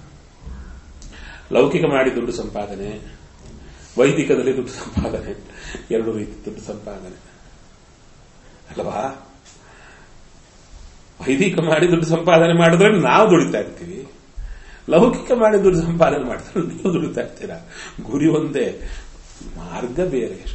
ಲೌಕಿಕ ಮಾಡಿ ದುಡ್ಡು ಸಂಪಾದನೆ ವೈದಿಕದಲ್ಲಿ ದುಡ್ಡು ಸಂಪಾದನೆ ಎರಡು ರೀತಿ ದುಡ್ಡು ಸಂಪಾದನೆ ಅಲ್ವಾ ವೈದಿಕ ಮಾಡಿ ದುಡ್ಡು ಸಂಪಾದನೆ ಮಾಡಿದ್ರೆ ನಾವು ದುಡಿತಾ ಇರ್ತೀವಿ ಲೌಕಿಕ ಮಾಡಿ ದುಡ್ಡು ಸಂಪಾದನೆ ಮಾಡಿದ್ರೆ ನೀವು ದುಡಿತಾ ಇರ್ತೀರಾ ಗುರಿ ಒಂದೇ ಮಾರ್ಗ ಬೇರೆ ಅಷ್ಟೇ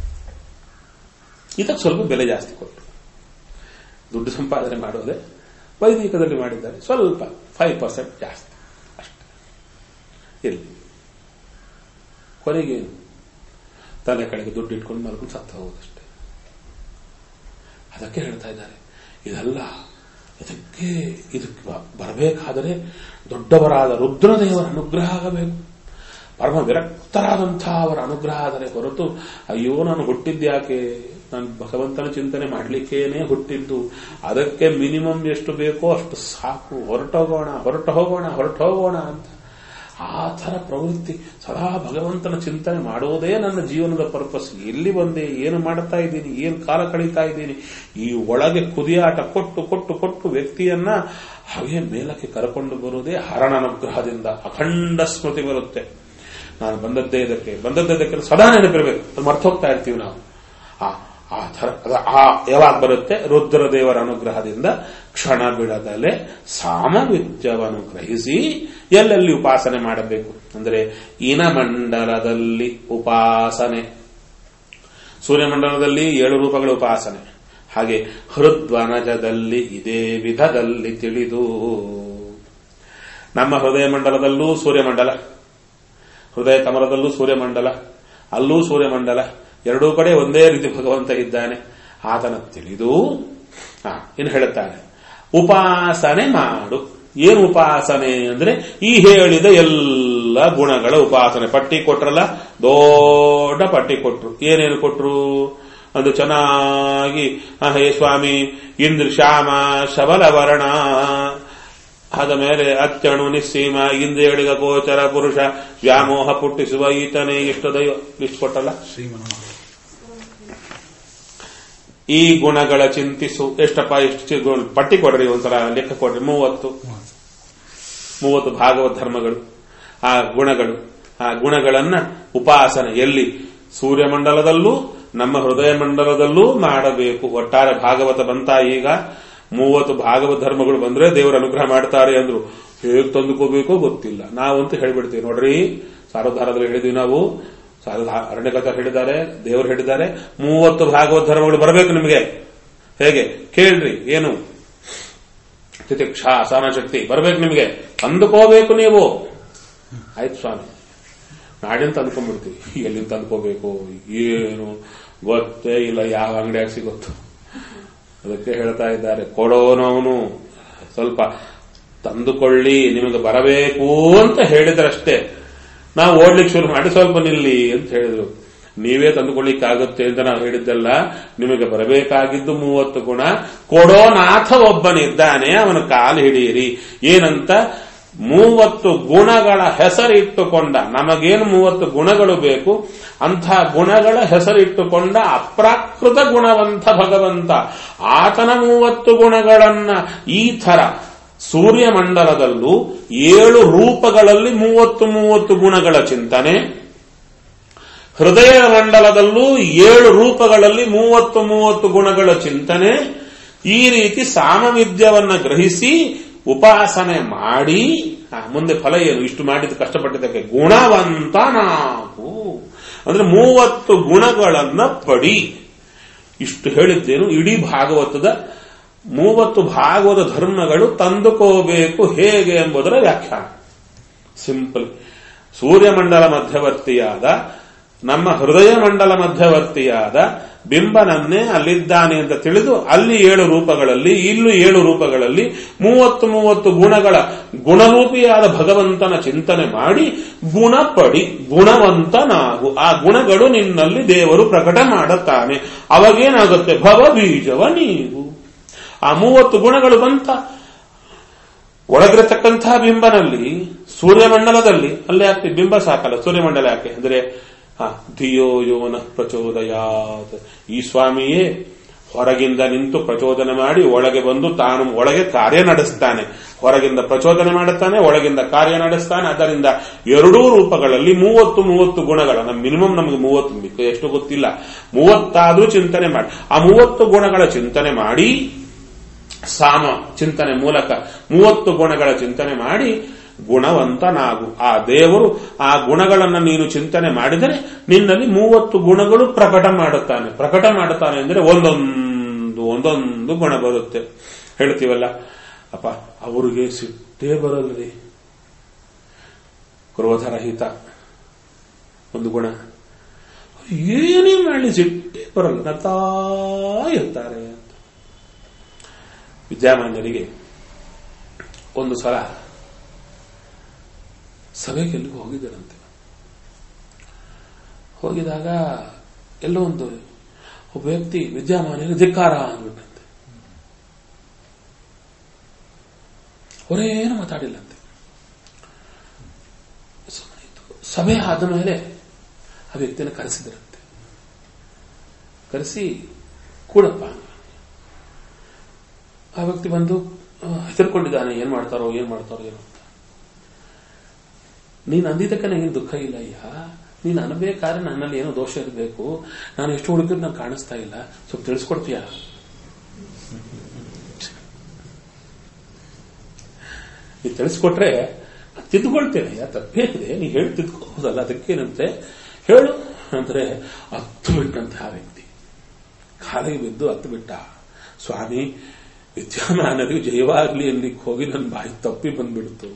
ಇದಕ್ಕೆ ಸ್ವಲ್ಪ ಬೆಲೆ ಜಾಸ್ತಿ ಕೊಟ್ಟು ದುಡ್ಡು ಸಂಪಾದನೆ ಮಾಡೋದೇ ವೈದಿಕದಲ್ಲಿ ಮಾಡಿದ್ದಾರೆ ಸ್ವಲ್ಪ ಫೈವ್ ಪರ್ಸೆಂಟ್ ಜಾಸ್ತಿ ಅಷ್ಟೇ ಇರಲಿ ಕೊನೆಗೇನು ತಲೆ ಕಡೆಗೆ ದುಡ್ಡು ಇಟ್ಕೊಂಡು ಮಲ್ಕೊಂಡು ಸತ್ತ ಹೋಗೋದಷ್ಟೇ ಅದಕ್ಕೆ ಹೇಳ್ತಾ ಇದ್ದಾರೆ ಇದಲ್ಲ ಇದಕ್ಕೆ ಇದಕ್ಕೆ ಬ- ಬರಬೇಕಾದರೆ ದೊಡ್ಡವರಾದ ರುದ್ರದೇವರ ಅನುಗ್ರಹ ಆಗಬೇಕು ಪರಮ ವಿರಕ್ತರಾದಂತಹ ಅವರ ಅನುಗ್ರಹ ಆದರೆ ಹೊರತು ಅಯ್ಯೋ ನಾನು ಹುಟ್ಟಿದ್ಯಾಕೆ ನಾನು ಭಗವಂತನ ಚಿಂತನೆ ಮಾಡಲಿಕ್ಕೇನೆ ಹುಟ್ಟಿದ್ದು ಅದಕ್ಕೆ ಮಿನಿಮಮ್ ಎಷ್ಟು ಬೇಕೋ ಅಷ್ಟು ಸಾಕು ಹೊರಟೋಗೋಣ ಹೊರಟು ಹೋಗೋಣ ಹೊರಟು ಹೋಗೋಣ ಅಂತ ಆ ಥರ ಪ್ರವೃತ್ತಿ ಸದಾ ಭಗವಂತನ ಚಿಂತನೆ ಮಾಡೋದೇ ನನ್ನ ಜೀವನದ ಪರ್ಪಸ್ ಎಲ್ಲಿ ಬಂದೆ ಏನು ಮಾಡ್ತಾ ಇದ್ದೀನಿ ಏನು ಕಾಲ ಕಳೀತಾ ಇದ್ದೀನಿ ಈ ಒಳಗೆ ಕುದಿಯಾಟ ಕೊಟ್ಟು ಕೊಟ್ಟು ಕೊಟ್ಟು ವ್ಯಕ್ತಿಯನ್ನ ಹಾಗೆ ಮೇಲಕ್ಕೆ ಕರ್ಕೊಂಡು ಬರುವುದೇ ಹರಣ ಅನುಗ್ರಹದಿಂದ ಅಖಂಡ ಸ್ಮೃತಿ ಬರುತ್ತೆ ನಾನು ಬಂದದ್ದೇ ಇದಕ್ಕೆ ಬಂದದ್ದೇ ಇದಕ್ಕೆ ಸದಾ ನೆನಪಿರಬೇಕು ಅದು ಮರ್ತು ಹೋಗ್ತಾ ಇರ್ತೀವಿ ನಾವು ಆ ಆ ಥರ ಅದ ಆ ಯಾವಾಗ ಬರುತ್ತೆ ರುದ್ರದೇವರ ಅನುಗ್ರಹದಿಂದ ಕ್ಷಣ ಬಿಡದಲೆ ಸಾಮವಿದ್ಯವನ್ನು ಗ್ರಹಿಸಿ ಎಲ್ಲೆಲ್ಲಿ ಉಪಾಸನೆ ಮಾಡಬೇಕು ಅಂದರೆ ಇನಮಂಡಲದಲ್ಲಿ ಉಪಾಸನೆ ಸೂರ್ಯಮಂಡಲದಲ್ಲಿ ಏಳು ರೂಪಗಳ ಉಪಾಸನೆ ಹಾಗೆ ಹೃದ್ವನಜದಲ್ಲಿ ಇದೇ ವಿಧದಲ್ಲಿ ತಿಳಿದು ನಮ್ಮ ಹೃದಯ ಮಂಡಲದಲ್ಲೂ ಸೂರ್ಯಮಂಡಲ ಹೃದಯ ಕಮಲದಲ್ಲೂ ಸೂರ್ಯಮಂಡಲ ಅಲ್ಲೂ ಸೂರ್ಯಮಂಡಲ ಎರಡೂ ಕಡೆ ಒಂದೇ ರೀತಿ ಭಗವಂತ ಇದ್ದಾನೆ ಆತನ ತಿಳಿದು ಆ, ಇನ್ನು ಹೇಳುತ್ತಾನೆ ಉಪಾಸನೆ ಮಾಡು ಏನು ಉಪಾಸನೆ ಅಂದ್ರೆ ಈ ಹೇಳಿದ ಎಲ್ಲ ಗುಣಗಳ ಉಪಾಸನೆ ಪಟ್ಟಿ ಕೊಟ್ರಲ್ಲ ದೊಡ್ಡ ಪಟ್ಟಿ ಕೊಟ್ರು ಏನೇನು ಕೊಟ್ರು ಅದು ಚೆನ್ನಾಗಿ ಆ, ಹೇ ಸ್ವಾಮಿ ಇಂದ್ರ ಶ್ಯಾಮ ಶಬಲವರ್ಣ ಆದ ಮೇಲೆ ಅಚ್ಚಣು ನಿಸ್ಸೀಮ ಇಂದ್ರಿಯಳಿಗ ಗೋಚರ ಪುರುಷ ವ್ಯಾಮೋಹ ಪುಟ್ಟಿಸುವ ಈತನೇ ಇಷ್ಟದೈವ ಲಿಸ್ಟ್ ಕೊಟ್ಟಲ್ಲ ಈ ಗುಣಗಳ ಚಿಂತಿಸು ಎಷ್ಟಪ್ಪ ಎಷ್ಟು ಚಿ- ಗು- ಪಟ್ಟಿ ಕೊಡ್ರಿ ಒಂದ್ಸಲ ಲೆಕ್ಕ ಕೊಡ್ರಿ ಮೂವತ್ತು ಮೂವತ್ತು ಭಾಗವತ ಧರ್ಮಗಳು ಆ ಗುಣಗಳು ಆ ಗುಣಗಳನ್ನ ಉಪಾಸನೆ ಎಲ್ಲಿ ಸೂರ್ಯಮಂಡಲದಲ್ಲೂ ನಮ್ಮ ಹೃದಯ ಮಂಡಲದಲ್ಲೂ ಮಾಡಬೇಕು ಒಟ್ಟಾರೆ ಭಾಗವತ ಬಂತ ಈಗ ಮೂವತ್ತು ಭಾಗವತ ಧರ್ಮಗಳು ಬಂದ್ರೆ ದೇವರ ಅನುಗ್ರಹ ಮಾಡ್ತಾರೆ ಅಂದ್ರು ಹೇಗ್ ತಂದುಕೋಬೇಕೋ ಗೊತ್ತಿಲ್ಲ ನಾವಂತೂ ಹೇಳ್ಬಿಡ್ತೀವಿ ನೋಡ್ರಿ ಸಾರೋದ್ಧಾರದಲ್ಲಿ ಹೇಳಿದ್ವಿ ನಾವು ಸಾರದ ಅರಣ್ಯಕಥ ಹೇಳಿದ್ದಾರೆ ದೇವರು ಹೇಳಿದ್ದಾರೆ ಮೂವತ್ತು ಭಾಗವತ ಧರ್ಮಗಳು ಬರಬೇಕು ನಿಮಗೆ ಹೇಗೆ ಕೇಳ್ರಿ ಏನು ತಿತಿಕ್ಷ ಅಸಹನ ಶಕ್ತಿ ಬರ್ಬೇಕು ನಿಮಗೆ ತಂದುಕೋಬೇಕು ನೀವು ಆಯ್ತು ಸ್ವಾಮಿ ನಾಡಿನ ತಂದ್ಕೊಂಡ್ಬಿಡ್ತೀವಿ ಎಲ್ಲಿಂದ ತಂದ್ಕೋಬೇಕು ಏನು ಗೊತ್ತೇ ಇಲ್ಲ ಯಾವ ಅಂಗಡಿಯಾಗ ಸಿಗುತ್ತೋ ಅದಕ್ಕೆ ಹೇಳ್ತಾ ಇದ್ದಾರೆ ಕೊಡೋನವನು ಸ್ವಲ್ಪ ತಂದುಕೊಳ್ಳಿ ನಿಮಗೆ ಬರಬೇಕು ಅಂತ ಹೇಳಿದ್ರಷ್ಟೇ ನಾವು ಓಡ್ಲಿಕ್ಕೆ ಶುರು ಮಾಡಿ ಸ್ವಲ್ಪ ನಿಲ್ಲಿ ಅಂತ ಹೇಳಿದ್ರು ನೀವೇ ತಂದುಕೊಳ್ಳಿಕ್ಕಾಗುತ್ತೆ ಅಂತ ನಾವು ಹೇಳಿದ್ದಲ್ಲ ನಿಮಗೆ ಬರಬೇಕಾಗಿದ್ದು ಮೂವತ್ತು ಗುಣ ಕೊಡೋ ನಾಥ ಒಬ್ಬನಿದ್ದಾನೆ ಅವನ ಕಾಲು ಹಿಡಿಯಿರಿ ಏನಂತ ಮೂವತ್ತು ಗುಣಗಳ ಹೆಸರಿಟ್ಟುಕೊಂಡ ನಮಗೇನು ಮೂವತ್ತು ಗುಣಗಳು ಬೇಕು ಅಂಥ ಗುಣಗಳ ಹೆಸರಿಟ್ಟುಕೊಂಡ ಅಪ್ರಾಕೃತ ಗುಣವಂತ ಭಗವಂತ ಆತನ ಮೂವತ್ತು ಗುಣಗಳನ್ನ ಈ ಥರ ಸೂರ್ಯಮಂಡಲದಲ್ಲೂ ಏಳು ರೂಪಗಳಲ್ಲಿ ಮೂವತ್ತು ಮೂವತ್ತು ಗುಣಗಳ ಚಿಂತನೆ ಹೃದಯ ಮಂಡಲದಲ್ಲೂ ಏಳು ರೂಪಗಳಲ್ಲಿ ಮೂವತ್ತು ಮೂವತ್ತು ಗುಣಗಳ ಚಿಂತನೆ ಈ ರೀತಿ ಸಾಮವಿದ್ಯವನ್ನ ಗ್ರಹಿಸಿ ಉಪಾಸನೆ ಮಾಡಿ ಆ, ಮುಂದೆ ಫಲ ಏನು ಇಷ್ಟು ಮಾಡಿದ ಕಷ್ಟಪಟ್ಟಿದ್ದಕ್ಕೆ ಗುಣವಂತ ನಾವು ಅಂದ್ರೆ ಮೂವತ್ತು ಗುಣಗಳನ್ನ ಪಡಿ ಇಷ್ಟು ಹೇಳಿದ್ದೇನು ಇಡೀ ಭಾಗವತದ ಮೂವತ್ತು ಭಾಗವತ ಧರ್ಮಗಳು ತಂದುಕೋಬೇಕು ಹೇಗೆ ಎಂಬುದರ ವ್ಯಾಖ್ಯಾನ ಸಿಂಪಲ್ ಸೂರ್ಯಮಂಡಲ ಮಧ್ಯವರ್ತಿಯಾದ ನಮ್ಮ ಹೃದಯ ಮಂಡಲ ಮಧ್ಯವರ್ತಿಯಾದ ಬಿಂಬನನ್ನೇ ಅಲ್ಲಿದ್ದಾನೆ ಅಂತ ತಿಳಿದು ಅಲ್ಲಿ ಏಳು ರೂಪಗಳಲ್ಲಿ ಇಲ್ಲೂ ಏಳು ರೂಪಗಳಲ್ಲಿ ಮೂವತ್ತು ಮೂವತ್ತು ಗುಣಗಳ ಗುಣರೂಪಿಯಾದ ಭಗವಂತನ ಚಿಂತನೆ ಮಾಡಿ ಗುಣಪಡಿ ಗುಣವಂತ ನಾವು ಆ ಗುಣಗಳು ನಿನ್ನಲ್ಲಿ ದೇವರು ಪ್ರಕಟ ಮಾಡುತ್ತಾನೆ ಅವಾಗೇನಾಗುತ್ತೆ ಭವ ಬೀಜವ ನೀವು ಆ ಮೂವತ್ತು ಗುಣಗಳು ಬಂತ ಒಳಗಿರತಕ್ಕಂತಹ ಬಿಂಬನಲ್ಲಿ ಸೂರ್ಯಮಂಡಲದಲ್ಲಿ ಅಲ್ಲಿ ಯಾಕೆ ಬಿಂಬ ಸಾಕಲ್ಲ ಸೂರ್ಯಮಂಡಲ ಯಾಕೆ ಅಂದ್ರೆ ಆ, ಧಿಯೋ ಯೋನ ಪ್ರಚೋದಯಾತ್ ಈ ಸ್ವಾಮಿಯೇ ಹೊರಗಿಂದ ನಿಂತು ಪ್ರಚೋದನೆ ಮಾಡಿ ಒಳಗೆ ಬಂದು ತಾನು ಒಳಗೆ ಕಾರ್ಯ ನಡೆಸ್ತಾನೆ ಹೊರಗಿಂದ ಪ್ರಚೋದನೆ ಮಾಡುತ್ತಾನೆ ಒಳಗಿಂದ ಕಾರ್ಯ ನಡೆಸ್ತಾನೆ ಅದರಿಂದ ಎರಡೂ ರೂಪಗಳಲ್ಲಿ ಮೂವತ್ತು ಮೂವತ್ತು ಗುಣಗಳ ನಮ್ಮ ಮಿನಿಮಮ್ ನಮಗೆ ಮೂವತ್ತು ಬೇಕು ಎಷ್ಟು ಗೊತ್ತಿಲ್ಲ ಮೂವತ್ತಾದ್ರೂ ಚಿಂತನೆ ಮಾಡಿ ಆ ಮೂವತ್ತು ಗುಣಗಳ ಚಿಂತನೆ ಮಾಡಿ ಸಾಮ ಚಿಂತನೆ ಮೂಲಕ ಮೂವತ್ತು ಗುಣಗಳ ಚಿಂತನೆ ಮಾಡಿ ಗುಣವಂತನಾಗು ಆ ದೇವರು ಆ ಗುಣಗಳನ್ನು ನೀನು ಚಿಂತನೆ ಮಾಡಿದರೆ ನಿನ್ನಲ್ಲಿ ಮೂವತ್ತು ಗುಣಗಳು ಪ್ರಕಟ ಮಾಡುತ್ತಾನೆ ಪ್ರಕಟ ಮಾಡುತ್ತಾನೆ ಅಂದ್ರೆ ಒಂದೊಂದು ಒಂದೊಂದು ಗುಣ ಬರುತ್ತೆ ಹೇಳ್ತೀವಲ್ಲ ಅಪ್ಪ ಅವರಿಗೆ ಸಿಟ್ಟೇ ಬರಲ್ರಿ ಕ್ರೋಧರಹಿತ ಒಂದು ಗುಣ ಏನೇ ಮಾಡಲಿ ಸಿಟ್ಟೇ ಬರಲ್ಲ ನಗ್ತಾ ಇರ್ತಾರೆ ಅಂತ ವಿದ್ಯಾಮಾನ್ಯರಿಗೆ ಒಂದು ಸಲ ಸಭೆಗೆ ಎಲ್ಲಿಗೂ ಹೋಗಿದ್ದರಂತೆ ಹೋಗಿದಾಗ ಎಲ್ಲೋ ಒಂದು ಒಬ್ಬ ವ್ಯಕ್ತಿ ವಿದ್ಯಾಮಾನ್ಯರಿಗೆ ಧಿಕ್ಕಾರ ಅಂದ್ಬಿಟ್ಟಂತೆ ಅವರೇನು ಮಾತಾಡಿಲ್ಲಂತೆ ಸುಮ್ಮನೆ ಇದ್ದು. ಸಭೆ ಆದ ಮೇಲೆ ಆ ವ್ಯಕ್ತಿನ ಕರೆಸಿದರಂತೆ ಕರೆಸಿ ಕೂಡಪ್ಪ ಅಂದ್ರು. ಆ ವ್ಯಕ್ತಿ ಬಂದು ಆ, ಹೆದರ್ಕೊಂಡಿದ್ದಾನೆ ಏನ್ ಮಾಡ್ತಾರೋ ಏನ್ ಮಾಡ್ತಾರೋ ಏನೋ ಅಂತ ನೀನು ಅಂದಿದ್ದಕ್ಕೆ ನನಗೆ ದುಃಖ ಇಲ್ಲ ಅಯ್ಯ ನೀನು ಅನ್ಬೇಕಾದ್ರೆ ನನ್ನಲ್ಲಿ ಏನೋ ದೋಷ ಇರಬೇಕು ನಾನು ಎಷ್ಟು ಹುಡುಗಿರು ನಾನು ಕಾಣಿಸ್ತಾ ಇಲ್ಲ ಸ್ವಲ್ಪ ತಿಳಿಸ್ಕೊಡ್ತೀಯ ನೀನು ತಿಳಿಸ್ಕೊಟ್ರೆ ನಾನ್ ತಿದ್ದುಕೊಳ್ತೇನೆ ಯಾ ತಪ್ಪೇನಿದೆ ನೀ ಹೇಳಿ ತಿದ್ಕೋಬೋದಲ್ಲ ಅದಕ್ಕೇನಂತೆ ಹೇಳು ಅಂದ್ರೆ ಹತ್ತು ಬಿಟ್ಟಂತೆ ಆ ವ್ಯಕ್ತಿ ಕಾಲಿಗೆ ಬಿದ್ದು ಹತ್ತು ಬಿಟ್ಟ ಸ್ವಾಮಿ ವಿದ್ಯಾಮಾನರಿಗೆ ಜಯವಾಗ್ಲಿ ಅಲ್ಲಿಗೆ ಹೋಗಿ ನನ್ನ ಬಾಯಿ ತಪ್ಪಿ ಬಂದ್ಬಿಡ್ತು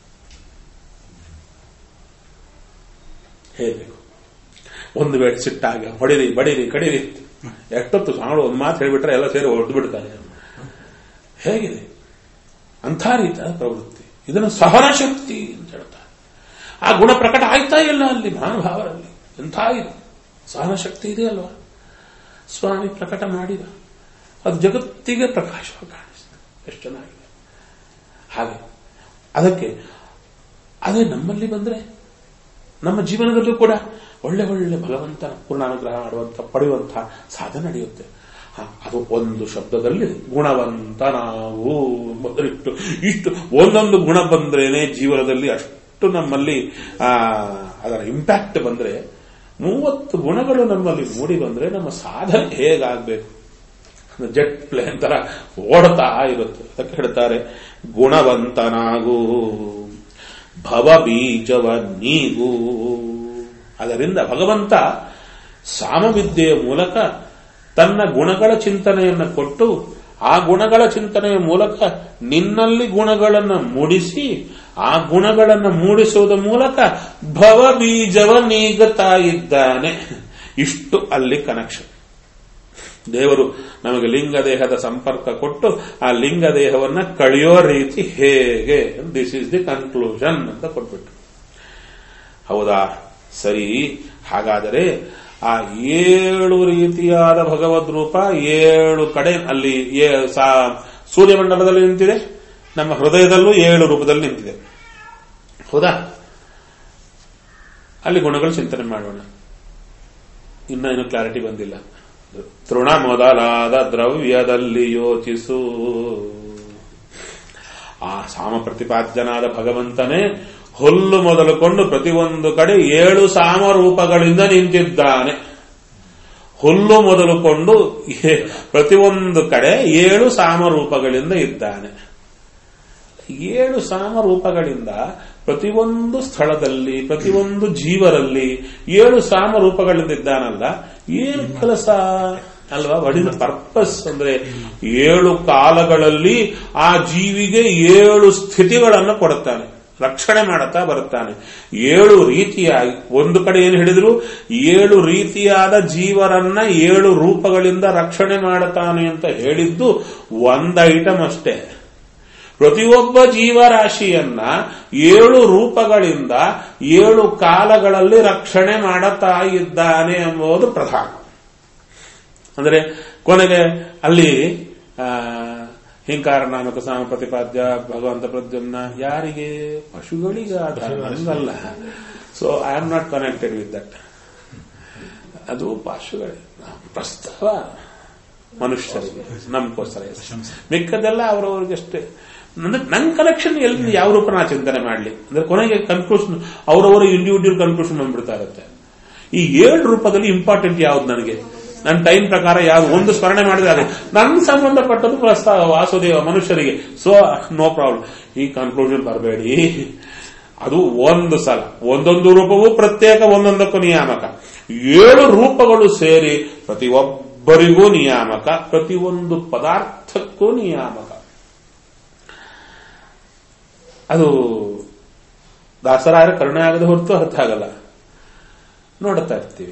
ಹೇಳಬೇಕು ಒಂದು ವೇಳೆ ಸಿಟ್ಟಾಗ ಹೊಡಿರಿ ಬಡಿರಿ ಕಡಿರಿ ಎಷ್ಟೊತ್ತು ಸ್ವಾಮಿ ಒಂದು ಮಾತು ಹೇಳಿಬಿಟ್ರೆ ಎಲ್ಲ ಸೇರಿ ಹೊಡೆದು ಬಿಡ್ತಾರೆ ಹೇಗಿದೆ ಅಂಥ ರೀತಿಯ ಪ್ರವೃತ್ತಿ ಇದನ್ನು ಸಹನ ಶಕ್ತಿ ಅಂತ ಹೇಳ್ತಾರೆ ಆ ಗುಣ ಪ್ರಕಟ ಆಯ್ತಾ ಇಲ್ಲ ಅಲ್ಲಿ ಮಹಾನುಭಾವರಲ್ಲಿ ಎಂಥ ಇದು ಸಹನ ಶಕ್ತಿ ಇದೆ ಅಲ್ವಾ ಸ್ವಾಮಿ ಪ್ರಕಟ ಮಾಡಿದ ಅದು ಜಗತ್ತಿಗೆ ಪ್ರಕಾಶವಾಗಿ ಕಾಣಿಸ್ತದೆ ಎಷ್ಟು ಚೆನ್ನಾಗಿದೆ ಹಾಗೆ ಅದಕ್ಕೆ ಅದೇ ನಮ್ಮಲ್ಲಿ ಬಂದ್ರೆ ನಮ್ಮ ಜೀವನದಲ್ಲೂ ಕೂಡ ಒಳ್ಳೆ ಒಳ್ಳೆ ಭಗವಂತನ ಪೂರ್ಣಾನುಗ್ರಹ ಮಾಡುವಂತ ಪಡೆಯುವಂತ ಸಾಧನೆ ನಡೆಯುತ್ತೆ ಹ, ಅದು ಒಂದು ಶಬ್ದದಲ್ಲಿ ಗುಣವಂತ ನಾವು ಮೊದಲಿಟ್ಟು ಇಷ್ಟು ಒಂದೊಂದು ಗುಣ ಬಂದ್ರೇನೆ ಜೀವನದಲ್ಲಿ ಅಷ್ಟು ನಮ್ಮಲ್ಲಿ ಆ ಅದರ ಇಂಪ್ಯಾಕ್ಟ್ ಬಂದ್ರೆ ಮೂವತ್ತು ಗುಣಗಳು ನಮ್ಮಲ್ಲಿ ಮೂಡಿ ಬಂದ್ರೆ ನಮ್ಮ ಸಾಧನೆ ಹೇಗಾಗಬೇಕು ಜೆಟ್ ಪ್ಲೇನ್ ತರ ಓಡ್ತಾ ಇರುತ್ತೆ ಅದಕ್ಕೆ ಹೇಳ್ತಾರೆ ಗುಣವಂತನಾಗು ಭವ ಬೀಜವ ನೀಗು ಅದರಿಂದ ಭಗವಂತ ಸಾಮವಿದ್ಯೆಯ ಮೂಲಕ ತನ್ನ ಗುಣಗಳ ಚಿಂತನೆಯನ್ನು ಕೊಟ್ಟು ಆ ಗುಣಗಳ ಚಿಂತನೆಯ ಮೂಲಕ ನಿನ್ನಲ್ಲಿ ಗುಣಗಳನ್ನು ಮೂಡಿಸಿ ಆ ಗುಣಗಳನ್ನು ಮೂಡಿಸುವುದರ ಮೂಲಕ ಭವ ಬೀಜವ ನೀಗುತ್ತಾ ಇದ್ದಾನೆ ಇಷ್ಟು ಅಲ್ಲಿ ಕನೆಕ್ಷನ್ ದೇವರು ನಮಗೆ ಲಿಂಗ ದೇಹದ ಸಂಪರ್ಕ ಕೊಟ್ಟು ಆ ಲಿಂಗ ದೇಹವನ್ನ ಕಳೆಯೋ ರೀತಿ ಹೇಗೆ ದಿಸ್ ಇಸ್ ದಿ ಕನ್ಕ್ಲೂಷನ್ ಅಂತ ಕೊಟ್ಬಿಟ್ಟು ಹೌದಾ ಸರಿ ಹಾಗಾದರೆ ಆ ಏಳು ರೀತಿಯಾದ ಭಗವದ್ ರೂಪ ಏಳು ಕಡೆ ಅಲ್ಲಿ ಏ- ಸಾ- ಸೂರ್ಯಮಂಡಲದಲ್ಲಿ ನಿಂತಿದೆ ನಮ್ಮ ಹೃದಯದಲ್ಲೂ ಏಳು ರೂಪದಲ್ಲಿ ನಿಂತಿದೆ ಹೌದಾ ಅಲ್ಲಿ ಗುಣಗಳು ಚಿಂತನೆ ಮಾಡೋಣ ಇನ್ನ ಏನು ಕ್ಲಾರಿಟಿ ಬಂದಿಲ್ಲ ತೃಣ ಮೊದಲಾದ ದ್ರವ್ಯದಲ್ಲಿ ಯೋಚಿಸು ಆ ಸಾಮ ಪ್ರತಿಪಾದ್ಯನಾದ ಭಗವಂತನೇ ಹುಲ್ಲು ಮೊದಲುಕೊಂಡು ಪ್ರತಿಯೊಂದು ಕಡೆ ಏಳು ಸಾಮರೂಪಗಳಿಂದ ನಿಂತಿದ್ದಾನೆ ಹುಲ್ಲು ಮೊದಲುಕೊಂಡು ಏ- ಪ್ರತಿಯೊಂದು ಕಡೆ ಏಳು ಸಾಮರೂಪಗಳಿಂದ ಇದ್ದಾನೆ ಏಳು ಸಾಮರೂಪಗಳಿಂದ ಪ್ರತಿಯೊಂದು ಸ್ಥಳದಲ್ಲಿ ಪ್ರತಿಯೊಂದು ಜೀವರಲ್ಲಿ ಏಳು ಸಾಮರೂಪಗಳಿಂದ ಇದ್ದಾನಲ್ಲ ಏನು ಕೆಲಸ ಅಲ್ವಾ ವಡಿನ ಪರ್ಪಸ್ ಅಂದ್ರೆ ಏಳು ಕಾಲಗಳಲ್ಲಿ ಆ ಜೀವಿಗೆ ಏಳು ಸ್ಥಿತಿಗಳನ್ನು ಕೊಡುತ್ತಾನೆ ರಕ್ಷಣೆ ಮಾಡುತ್ತಾ ಬರುತ್ತಾನೆ ಏಳು ರೀತಿಯಾಗಿ ಒಂದು ಕಡೆ ಏನು ಹೇಳಿದ್ರು ಏಳು ರೀತಿಯಾದ ಜೀವರನ್ನ ಏಳು ರೂಪಗಳಿಂದ ರಕ್ಷಣೆ ಮಾಡುತ್ತಾನೆ ಅಂತ ಹೇಳಿದ್ದು ಒಂದು ಐಟಮ್ ಅಷ್ಟೇ ಪ್ರತಿಯೊಬ್ಬ ಜೀವರಾಶಿಯನ್ನ ಏಳು ರೂಪಗಳಿಂದ ಏಳು ಕಾಲಗಳಲ್ಲಿ ರಕ್ಷಣೆ ಮಾಡುತ್ತಾ ಇದ್ದಾನೆ ಎಂಬುದು ಪ್ರಧಾನ ಅಂದರೆ ಕೊನೆಗೆ ಅಲ್ಲಿ ಆ, ಹಿಂಕಾರ ನಾಮಕ ಸಾಮ ಪ್ರತಿಪಾದ್ಯ ಭಗವಂತ ಪ್ರದ್ಯುಮ್ನ ಯಾರಿಗೆ ಪಶುಗಳಿಗೆ ಆಧಾರ ನಮಗಲ್ಲ so I am not connected with that ಅದು ಪಶುಗಳೇ ಪ್ರಸ್ತಾವ ಮನುಷ್ಯರಿಗೆ ನಮಗೋಸ್ಕರ ಇದೆ. ಮಿಕ್ಕದೆಲ್ಲ ಅವರವರಿಗಷ್ಟೇ ಅಂದ್ರೆ ನನ್ನ ಕನೆಕ್ಷನ್ ಎಲ್ಲಿ ಯಾವ ರೂಪ ನಾ ಚಿಂತನೆ ಮಾಡಲಿ ಅಂದ್ರೆ ಕೊನೆಗೆ ಕನ್ಕ್ಲೂಷನ್ ಅವರವರ ಇಂಡಿವಿಜುವಲ್ ಕನ್ಕ್ಲೂಷನ್ ಬಂದ್ಬಿಡ್ತಾ ಇರುತ್ತೆ ಈ ಏಳು ರೂಪದಲ್ಲಿ ಇಂಪಾರ್ಟೆಂಟ್ ಯಾವ್ದು ನನಗೆ ನನ್ನ ಟೈಮ್ ಪ್ರಕಾರ ಯಾವ್ದು ಒಂದು ಸ್ಮರಣೆ ಮಾಡಿದ್ರೆ ಅದೇ ನನ್ನ ಸಂಬಂಧಪಟ್ಟದ್ದು ಪ್ರಸ್ತಾವ ವಾಸುದೇವ ಮನುಷ್ಯರಿಗೆ ಸೊ ನೋ ಪ್ರಾಬ್ಲಮ್ ಈ ಕನ್ಕ್ಲೂಷನ್ ಬರಬೇಡಿ ಅದು ಒಂದು ಸಲ ಒಂದೊಂದು ರೂಪವೂ ಪ್ರತ್ಯೇಕ ಒಂದೊಂದಕ್ಕೂ ನಿಯಾಮಕ ಏಳು ರೂಪಗಳು ಸೇರಿ ಪ್ರತಿಯೊಬ್ಬರಿಗೂ ನಿಯಾಮಕ ಪ್ರತಿಯೊಂದು ಪದಾರ್ಥಕ್ಕೂ ನಿಯಾಮಕ ಅದು ದಾಸರಾಯರ ಕರುಣೆ ಆಗದೆ ಹೊರತು ಅರ್ಥ ಆಗಲ್ಲ ನೋಡುತ್ತಾ ಇರ್ತೀವಿ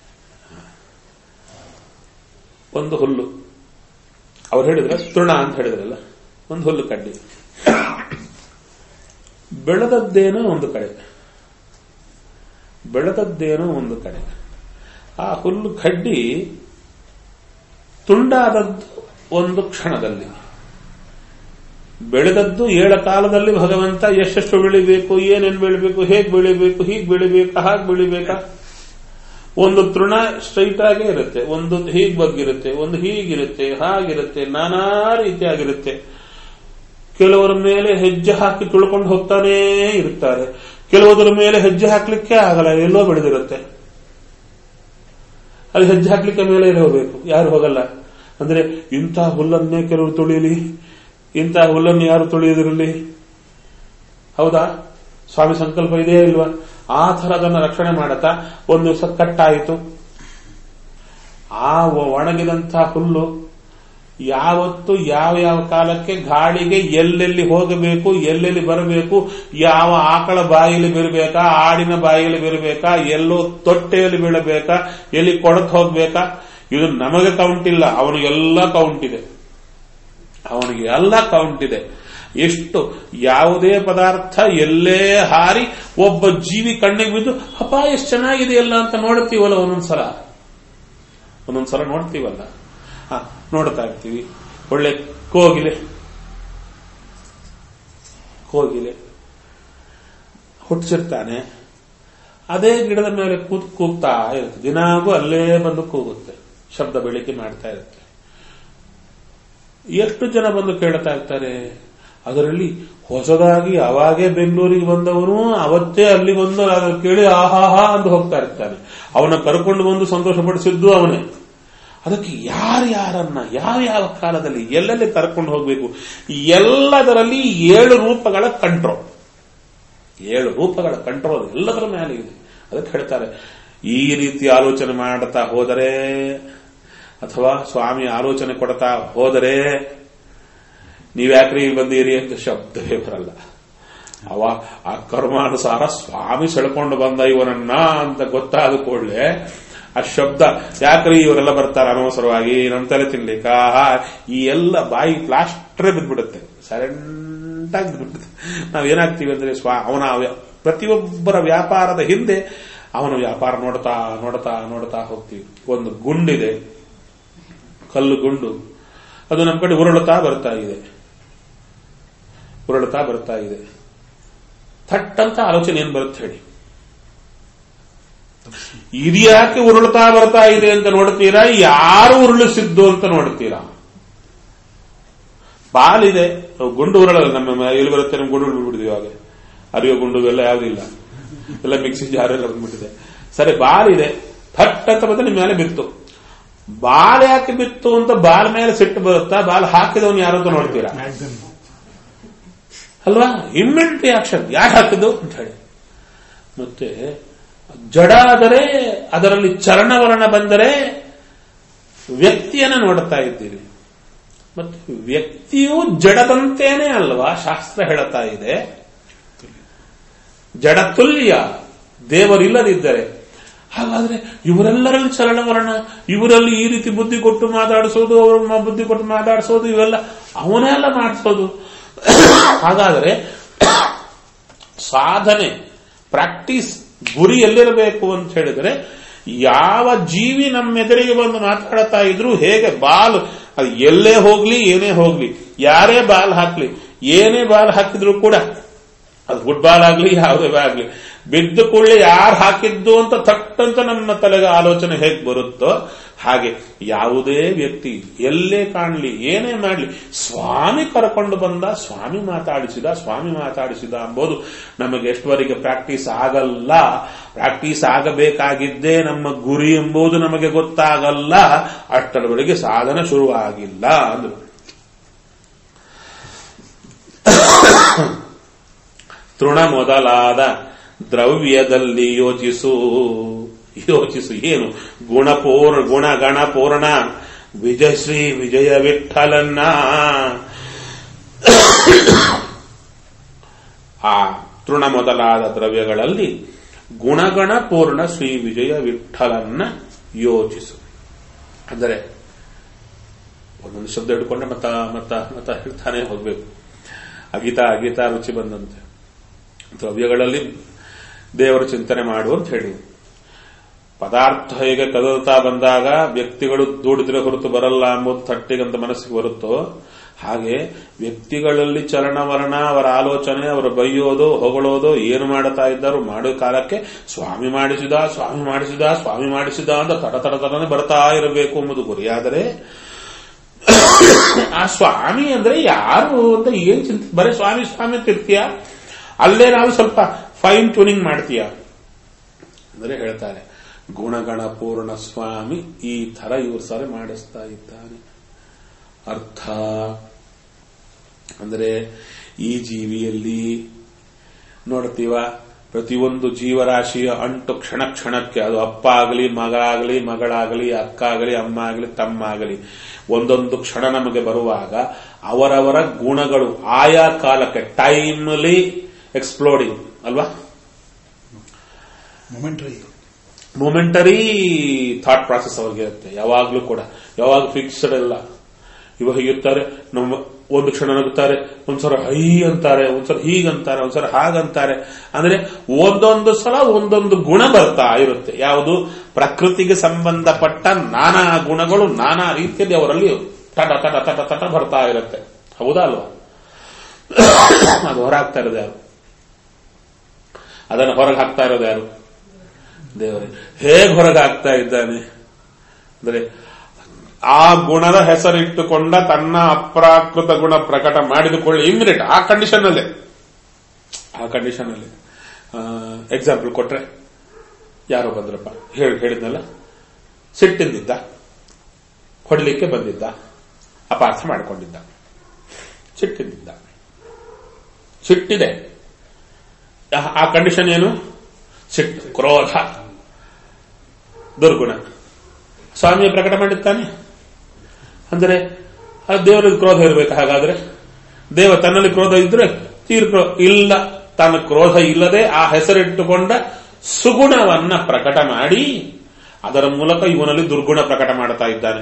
ಒಂದು ಹುಲ್ಲು ಅವ್ರು ಹೇಳಿದ್ರೆ ತೃಣ ಅಂತ ಹೇಳಿದ್ರಲ್ಲ ಒಂದು ಹುಲ್ಲು ಕಡ್ಡಿ ಬೆಳೆದದ್ದೇನೋ ಒಂದು ಕಡೆ ಬೆಳೆದದ್ದೇನೋ ಒಂದು ಕಡೆ ಆ ಹುಲ್ಲು ಕಡ್ಡಿ ತುಂಡಾದದ್ದು ಒಂದು ಕ್ಷಣದಲ್ಲಿ ಬೆಳೆದದ್ದು ಏಳ ಕಾಲದಲ್ಲಿ ಭಗವಂತ ಎಷ್ಟೆಷ್ಟು ಬೆಳಿಬೇಕು ಏನೇನು ಬೆಳಿಬೇಕು ಹೇಗೆ ಬೆಳಿಬೇಕು ಹೀಗೆ ಬೆಳಿಬೇಕಾ ಹಾಗೆ ಬೆಳಿಬೇಕಾ ಒಂದು ತೃಣ ಸ್ಟ್ರೈಟ್ ಆಗೇ ಇರುತ್ತೆ ಒಂದು ಹೀಗ್ ಬಗ್ಗಿರುತ್ತೆ ಒಂದು ಹೀಗಿರುತ್ತೆ ಹಾಗಿರುತ್ತೆ ನಾನಾ ರೀತಿಯಾಗಿರುತ್ತೆ ಕೆಲವರ ಮೇಲೆ ಹೆಜ್ಜೆ ಹಾಕಿ ತುಳ್ಕೊಂಡು ಹೋಗ್ತಾನೇ ಇರ್ತಾರೆ ಕೆಲವುದರ ಮೇಲೆ ಹೆಜ್ಜೆ ಹಾಕ್ಲಿಕ್ಕೆ ಆಗಲ್ಲ ಎಲ್ಲೋ ಬೆಳೆದಿರುತ್ತೆ ಅಲ್ಲಿ ಹೆಜ್ಜೆ ಹಾಕ್ಲಿಕ್ಕೆ ಮೇಲೆ ಹೋಗಬೇಕು ಯಾರು ಹೋಗಲ್ಲ ಅಂದ್ರೆ ಇಂಥ ಹುಲ್ಲನ್ನೇ ಕೆಲವರು ತುಳಿಯಲಿ ಇಂಥ ಹುಲ್ಲನ್ನು ಯಾರು ತುಳಿಯೋದಿರಲಿ ಹೌದಾ ಸ್ವಾಮಿ ಸಂಕಲ್ಪ ಇದೆಯೇ ಇಲ್ವಾ ಆ ಥರದನ್ನ ರಕ್ಷಣೆ ಮಾಡತಾ ಒಂದು ದಿವಸ ಕಟ್ಟಾಯಿತು ಆ ಒಣಗಿದಂಥ ಹುಲ್ಲು ಯಾವತ್ತು ಯಾವ ಯಾವ ಕಾಲಕ್ಕೆ ಗಾಳಿಗೆ ಎಲ್ಲೆಲ್ಲಿ ಹೋಗಬೇಕು ಎಲ್ಲೆಲ್ಲಿ ಬರಬೇಕು ಯಾವ ಆಕಳ ಬಾಯಿಯಲ್ಲಿ ಬೀರಬೇಕಾ ಆಡಿನ ಬಾಯಿಯಲ್ಲಿ ಬೀರಬೇಕಾ ಎಲ್ಲೋ ತೊಟ್ಟೆಯಲ್ಲಿ ಬೀಳಬೇಕಾ ಎಲ್ಲಿ ಕೊಡಕ್ ಹೋಗ್ಬೇಕಾ ಇದು ನಮಗೆ ಕೌಂಟ್ ಇಲ್ಲ ಅವನಿಗೆಲ್ಲ ಕೌಂಟ್ ಇದೆ ಅವನಿಗೆ ಎಲ್ಲ ಕೌಂಟ್ ಇದೆ ಎಷ್ಟು ಯಾವುದೇ ಪದಾರ್ಥ ಎಲ್ಲೇ ಹಾರಿ ಒಬ್ಬ ಜೀವಿ ಕಣ್ಣಿಗೆ ಬಿದ್ದು ಅಪ್ಪ ಎಷ್ಟು ಚೆನ್ನಾಗಿದೆಯಲ್ಲ ಅಂತ ನೋಡ್ತೀವಲ್ಲ ಒಂದೊಂದ್ಸಲ ಒಂದೊಂದ್ಸಲ ನೋಡ್ತೀವಲ್ಲ ಹ ನೋಡ್ತಾ ಇರ್ತೀವಿ ಒಳ್ಳೆ ಕೋಗಿಲೆ ಕೋಗಿಲೆ ಹುಟ್ಟಿಸಿರ್ತಾನೆ ಅದೇ ಗಿಡದ ಮೇಲೆ ಕೂತ್ ಕೂಗ್ತಾ ಇರುತ್ತೆ ದಿನಾಗೂ ಅಲ್ಲೇ ಬಂದು ಕೂಗುತ್ತೆ ಶಬ್ದ ಬೆಳಿಗ್ಗೆ ಮಾಡ್ತಾ ಇರುತ್ತೆ ಎಷ್ಟು ಜನ ಬಂದು ಕೇಳ್ತಾ ಇರ್ತಾರೆ ಅದರಲ್ಲಿ ಹೊಸದಾಗಿ ಅವಾಗೇ ಬೆಂಗಳೂರಿಗೆ ಬಂದವನು ಅವತ್ತೇ ಅಲ್ಲಿ ಬಂದು ಅದನ್ನು ಕೇಳಿ ಆಹಾಹಾ ಅಂತ ಹೋಗ್ತಾ ಇರ್ತಾನೆ ಅವನ ಕರ್ಕೊಂಡು ಬಂದು ಸಂತೋಷಪಡಿಸಿದ್ದು ಅವನೇ ಅದಕ್ಕೆ ಯಾರ್ಯಾರನ್ನ ಯಾವ ಯಾವ ಕಾಲದಲ್ಲಿ ಎಲ್ಲೆಲ್ಲಿ ಕರ್ಕೊಂಡು ಹೋಗಬೇಕು ಎಲ್ಲದರಲ್ಲಿ ಏಳು ರೂಪಗಳ ಕಂಟ್ರೋಲ್ ಏಳು ರೂಪಗಳ ಕಂಟ್ರೋಲ್ ಎಲ್ಲದರ ಮೇಲೆ ಇದೆ ಅದಕ್ಕೆ ಹೇಳ್ತಾರೆ ಈ ರೀತಿ ಆಲೋಚನೆ ಮಾಡುತ್ತಾ ಹೋದರೆ ಅಥವಾ ಸ್ವಾಮಿ ಆಲೋಚನೆ ಕೊಡ್ತಾ ಹೋದರೆ ನೀವ್ಯಾಕ್ರಿ ಇಲ್ಲಿ ಬಂದೀರಿ ಅಂತ ಶಬ್ದವೇ ಬರಲ್ಲ ಅವ ಆ ಕರ್ಮಾನುಸಾರ ಸ್ವಾಮಿ ಸೆಳ್ಕೊಂಡು ಬಂದ ಇವನನ್ನ ಅಂತ ಗೊತ್ತಾದ ಕೂಡಲೇ ಆ ಶಬ್ದ ಯಾಕ್ರಿ ಇವರೆಲ್ಲ ಬರ್ತಾರೆ ಅನವಸರವಾಗಿ ನಮ್ಮ ತಲೆ ತಿನ್ಲಿಕ್ಕ ಈ ಎಲ್ಲ ಬಾಯಿ ಪ್ಲಾಸ್ಟ್ರೇ ಬಿದ್ಬಿಡುತ್ತೆ ಸೈಲೆಂಟ್ ಆಗಿ ಬಿದ್ಬಿಡುತ್ತೆ ನಾವೇನಾಗ್ತೀವಿ ಅಂದ್ರೆ ಸ್ವಾ ಅವನ ಪ್ರತಿಯೊಬ್ಬರ ವ್ಯಾಪಾರದ ಹಿಂದೆ ಅವನ ವ್ಯಾಪಾರ ನೋಡ್ತಾ ನೋಡ್ತಾ ನೋಡ್ತಾ ಹೋಗ್ತೀವಿ ಒಂದು ಗುಂಡಿದೆ ಕಲ್ಲು ಗುಂಡು ಅದು ನಮ್ಮ ಕಡೆ ಉರುಳುತ್ತಾ ಬರ್ತಾ ಇದೆ ಉರುಳುತ್ತಾ ಬರ್ತಾ ಇದೆ ಥಟ್ಟಂತ ಆಲೋಚನೆ ಏನ್ ಬರುತ್ತೆ ಹೇಳಿ ಇದ್ಯಾಕೆ ಉರುಳುತ್ತಾ ಬರ್ತಾ ಇದೆ ಅಂತ ನೋಡ್ತೀರಾ ಯಾರು ಉರುಳಿಸಿದ್ದು ಅಂತ ನೋಡ್ತೀರಾ ಬಾಲಿದೆ ಗುಂಡು ಉರುಳಲ್ಲ ನಮ್ಮ ಎಲ್ಲಿ ಬರುತ್ತೆ ನಮ್ಮ ಗುಂಡು ಬಿಡ್ಬಿಡ್ತೀವಿ ಇವಾಗ ಅರಿಯೋ ಗುಂಡು ಎಲ್ಲ ಯಾವುದಿಲ್ಲ ಎಲ್ಲ ಮಿಕ್ಸಿ ಜಾರೆಲ್ಲ ಬಂದ್ಬಿಟ್ಟಿದೆ ಸರಿ ಬಾಲಿದೆ ಥಟ್ ಅಂತ ಬಂದ್ರೆ ನಿಮ್ಮ ಮೇಲೆ ಬಿತ್ತು ಬಾಲ್ ಯಾಕೆ ಬಿತ್ತು ಅಂತ ಬಾಲ್ ಮೇಲೆ ಸಿಟ್ಟು ಬರುತ್ತಾ ಬಾಲ್ ಹಾಕಿದವನು ಯಾರು ಅಂತ ನೋಡ್ತೀರಾ ಅಲ್ವಾ ಇಮ್ಮಿಡಿಯೇಟ್ ಆಕ್ಷನ್ ಯಾರು ಹಾಕಿದ್ದು ಅಂತ ಹೇಳಿ ಮತ್ತೆ ಜಡ ಆದರೆ ಅದರಲ್ಲಿ ಚರಣವರ್ಣ ಬಂದರೆ ವ್ಯಕ್ತಿಯನ್ನ ನೋಡುತ್ತಾ ಇದ್ದೀರಿ ಮತ್ತೆ ವ್ಯಕ್ತಿಯು ಜಡದಂತೇನೆ ಅಲ್ವಾ ಶಾಸ್ತ್ರ ಹೇಳುತ್ತಾ ಇದೆ ಜಡ ತುಲ್ಯ ದೇವರಿಲ್ಲದಿದ್ದರೆ ಹಾಗಾದ್ರೆ ಇವರೆಲ್ಲರಲ್ಲಿ ಚಲನವರ್ಣ ಇವರಲ್ಲಿ ಈ ರೀತಿ ಬುದ್ಧಿ ಕೊಟ್ಟು ಮಾತಾಡಿಸೋದು ಅವ್ರ ಬುದ್ಧಿ ಕೊಟ್ಟು ಮಾತಾಡಿಸೋದು ಇವೆಲ್ಲ ಅವನೇ ಎಲ್ಲ ಮಾಡಿಸೋದು ಹಾಗಾದರೆ ಸಾಧನೆ ಪ್ರಾಕ್ಟೀಸ್ ಗುರಿ ಎಲ್ಲಿರಬೇಕು ಅಂತ ಹೇಳಿದರೆ ಯಾವ ಜೀವಿ ನಮ್ಮ ಎದುರಿಗೆ ಬಂದು ಮಾತಾಡ್ತಾ ಇದ್ರು ಹೇಗೆ ಬಾಲ್ ಅದು ಎಲ್ಲೇ ಹೋಗ್ಲಿ ಏನೇ ಹೋಗ್ಲಿ ಯಾರೇ ಬಾಲ್ ಹಾಕ್ಲಿ ಏನೇ ಬಾಲ್ ಹಾಕಿದ್ರು ಕೂಡ ಅದು ಫುಟ್ಬಾಲ್ ಆಗ್ಲಿ ಯಾವುದೇ ಆಗ್ಲಿ ಬಿದ್ದು ಕೂಡಲೇ ಯಾರು ಹಾಕಿದ್ದು ಅಂತ ಥಟ್ಟಂತ ನಮ್ಮ ತಲೆಗೆ ಆಲೋಚನೆ ಹೇಗೆ ಬರುತ್ತೋ ಹಾಗೆ ಯಾವುದೇ ವ್ಯಕ್ತಿ ಎಲ್ಲೇ ಕಾಣಲಿ ಏನೇ ಮಾಡಲಿ ಸ್ವಾಮಿ ಕರ್ಕೊಂಡು ಬಂದ ಸ್ವಾಮಿ ಮಾತಾಡಿಸಿದ ಸ್ವಾಮಿ ಮಾತಾಡಿಸಿದ ಎಂಬುದು ನಮಗೆ ಎಷ್ಟುವರೆಗೆ ಪ್ರಾಕ್ಟೀಸ್ ಆಗಲ್ಲ ಪ್ರಾಕ್ಟೀಸ್ ಆಗಬೇಕಾಗಿದ್ದೇ ನಮ್ಮ ಗುರಿ ಎಂಬುದು ನಮಗೆ ಗೊತ್ತಾಗಲ್ಲ ಅಷ್ಟರವರೆಗೆ ಸಾಧನ ಶುರುವಾಗಿಲ್ಲ ಅಂದ್ರು ತೃಣ ಮೊದಲಾದ ದ್ರವ್ಯದಲ್ಲಿ ಯೋಚಿಸು ಯೋಚಿಸು ಏನು ಗುಣಪೂರ್ಣ ಗುಣಗಣ ಪೂರ್ಣ ವಿಜಯಶ್ರೀ ವಿಜಯ ವಿಠಲನ್ನ ಆ ತೃಣ ಮೊದಲಾದ ದ್ರವ್ಯಗಳಲ್ಲಿ ಗುಣಗಣ ಪೂರ್ಣ ಶ್ರೀ ವಿಜಯ ವಿಠಲನ್ನ ಯೋಚಿಸು ಅಂದರೆ ಒಂದೊಂದು ಶಬ್ದ ಹಿಡ್ಕೊಂಡ್ರೆ ಮತ್ತ ಮತ್ತ ಮತ್ತ ಹೇಳ್ತಾನೆ ಹೋಗ್ಬೇಕು ಅಗಿತ ಅಗಿತ ರುಚಿ ಬಂದಂತೆ ದ್ರವ್ಯಗಳಲ್ಲಿ ದೇವರ ಚಿಂತನೆ ಮಾಡು ಅಂತ ಹೇಳಿ ಪದಾರ್ಥ ಹೇಗೆ ಕದಲ್ತಾ ಬಂದಾಗ ವ್ಯಕ್ತಿಗಳು ದುಡಿದ್ರೆ ಹೊರತು ಬರಲ್ಲ ಎಂಬುದು ತಟ್ಟಿಗಂತ ಮನಸ್ಸಿಗೆ ಬರುತ್ತೋ ಹಾಗೆ ವ್ಯಕ್ತಿಗಳಲ್ಲಿ ಚಲನವಲನ ಅವರ ಆಲೋಚನೆ ಅವರ ಬೈಯೋದು ಹೊಗಳೋದು ಏನು ಮಾಡುತ್ತಾ ಇದ್ದರು ಮಾಡೋ ಕಾಲಕ್ಕೆ ಸ್ವಾಮಿ ಮಾಡಿಸಿದ ಸ್ವಾಮಿ ಮಾಡಿಸಿದ ಸ್ವಾಮಿ ಮಾಡಿಸಿದ ಅಂತ ತಡ ತಡ ತಡನೆ ಬರ್ತಾ ಇರಬೇಕು ಎಂಬುದು ಗುರಿಯಾದರೆ ಆ ಸ್ವಾಮಿ ಅಂದ್ರೆ ಯಾರು ಅಂತ ಏನ್ ಚಿಂತೆ ಬರೀ ಸ್ವಾಮಿ ಸ್ವಾಮಿ ಅಂತ ಇರ್ತೀಯ ಅಲ್ಲೇ ನಾವು ಸ್ವಲ್ಪ ಫೈನ್ ಟ್ಯೂನಿಂಗ್ ಮಾಡ್ತೀಯ ಅಂದ್ರೆ ಹೇಳ್ತಾರೆ ಗುಣಗಣ ಪೂರ್ಣ ಸ್ವಾಮಿ ಈ ತರ ಇವ್ರ ಸರಿ ಮಾಡಿಸ್ತಾ ಇದ್ದಾನೆ ಅರ್ಥ ಅಂದ್ರೆ ಈ ಜೀವಿಯಲ್ಲಿ ನೋಡ್ತೀವ ಪ್ರತಿಯೊಂದು ಜೀವರಾಶಿಯ ಅಂಟು ಕ್ಷಣ ಕ್ಷಣಕ್ಕೆ ಅದು ಅಪ್ಪ ಆಗಲಿ ಮಗ ಆಗಲಿ ಮಗಳಾಗಲಿ ಅಕ್ಕ ಆಗಲಿ ಅಮ್ಮ ಆಗಲಿ ತಮ್ಮ ಆಗಲಿ ಒಂದೊಂದು ಕ್ಷಣ ನಮಗೆ ಬರುವಾಗ ಅವರವರ ಗುಣಗಳು ಆಯಾ ಕಾಲಕ್ಕೆ ಟೈಮ್ಲಿ ಎಕ್ಸ್ಪ್ಲೋಡಿಂಗ್ ಅಲ್ವಾ ಮೊಮೆಂಟರಿ ಮೊಮೆಂಟರಿ ಥಾಟ್ ಪ್ರಾಸೆಸ್ ಅವ್ರಿಗೆ ಇರುತ್ತೆ ಯಾವಾಗ್ಲೂ ಕೂಡ ಯಾವಾಗ ಫಿಕ್ಸ್ಡ್ ಅಲ್ಲ ಇವಾಗ ಇರ್ತಾರೆ ನಮ್ಮ ಒಂದು ಕ್ಷಣ ನಗುತ್ತಾರೆ ಒಂದ್ಸಲ ಹೈ ಅಂತಾರೆ ಒಂದ್ಸಲ ಹೀಗಂತಾರೆ ಒಂದ್ಸಲ ಹಾಗಂತಾರೆ ಅಂದ್ರೆ ಒಂದೊಂದು ಸಲ ಒಂದೊಂದು ಗುಣ ಬರ್ತಾ ಇರುತ್ತೆ ಯಾವುದು ಪ್ರಕೃತಿಗೆ ಸಂಬಂಧಪಟ್ಟ ನಾನಾ ಗುಣಗಳು ನಾನಾ ರೀತಿಯಲ್ಲಿ ಅವರಲ್ಲಿ ತಟ ತಟ ತಟ ತಟ ಬರ್ತಾ ಇರುತ್ತೆ ಹೌದಾ ಅಲ್ವಾ ಅದು ಹೊರಹಾಕ್ತಾ ಇರೋದು ಯಾರು ಅದನ್ನು ಹೊರಗೆ ಹಾಕ್ತಾ ಇರೋದು ಯಾರು ದೇವರೇ ಹೇಗೆ ಹೊರಗೆ ಹಾಕ್ತಾ ಇದ್ದಾನೆ ಅಂದ್ರೆ ಆ ಗುಣದ ಹೆಸರಿಟ್ಟುಕೊಂಡ ತನ್ನ ಅಪ್ರಾಕೃತ ಗುಣ ಪ್ರಕಟ ಮಾಡಿದುಕೊಳ್ಳಿ ಇಮಿಡಿಯೇಟ್ ಆ ಕಂಡೀಷನ್ ಅಲ್ಲೇ ಆ ಕಂಡೀಷನ್ ಅಲ್ಲಿ ಎಕ್ಸಾಂಪಲ್ ಕೊಟ್ರೆ ಯಾರೋ ಬಂದ್ರಪ್ಪ ಹೇಳಿ ಹೇಳಿದ್ನಲ್ಲ ಸಿಟ್ಟಿಂದಿದ್ದ ಹೊಡಲಿಕ್ಕೆ ಬಂದಿದ್ದ ಅಪಾರ್ಥ ಮಾಡಿಕೊಂಡಿದ್ದ ಸಿಟ್ಟಿಂದಿದ್ದ ಸಿಟ್ಟಿದೆ ಆ- ಆ ಕಂಡೀಷನ್ ಏನು ಸಿಟ್ಟು ಕ್ರೋಧ ದುರ್ಗುಣ ಸ್ವಾಮಿಯ ಪ್ರಕಟ ಮಾಡಿದ್ದಾನೆ ಅಂದರೆ ಆ ದೇವರಲ್ಲಿ ಕ್ರೋಧ ಇರಬೇಕು ಹಾಗಾದ್ರೆ ದೇವ ತನ್ನಲ್ಲಿ ಕ್ರೋಧ ಇದ್ರೆ ತೀರ್ ಕ್ರೋ- ಇಲ್ಲ ತನ್ನ ಕ್ರೋಧ ಇಲ್ಲದೆ ಆ ಹೆಸರಿಟ್ಟುಕೊಂಡ ಸುಗುಣವನ್ನ ಪ್ರಕಟ ಮಾಡಿ ಅದರ ಮೂಲಕ ಇವನಲ್ಲಿ ದುರ್ಗುಣ ಪ್ರಕಟ ಮಾಡ್ತಾ ಇದ್ದಾನೆ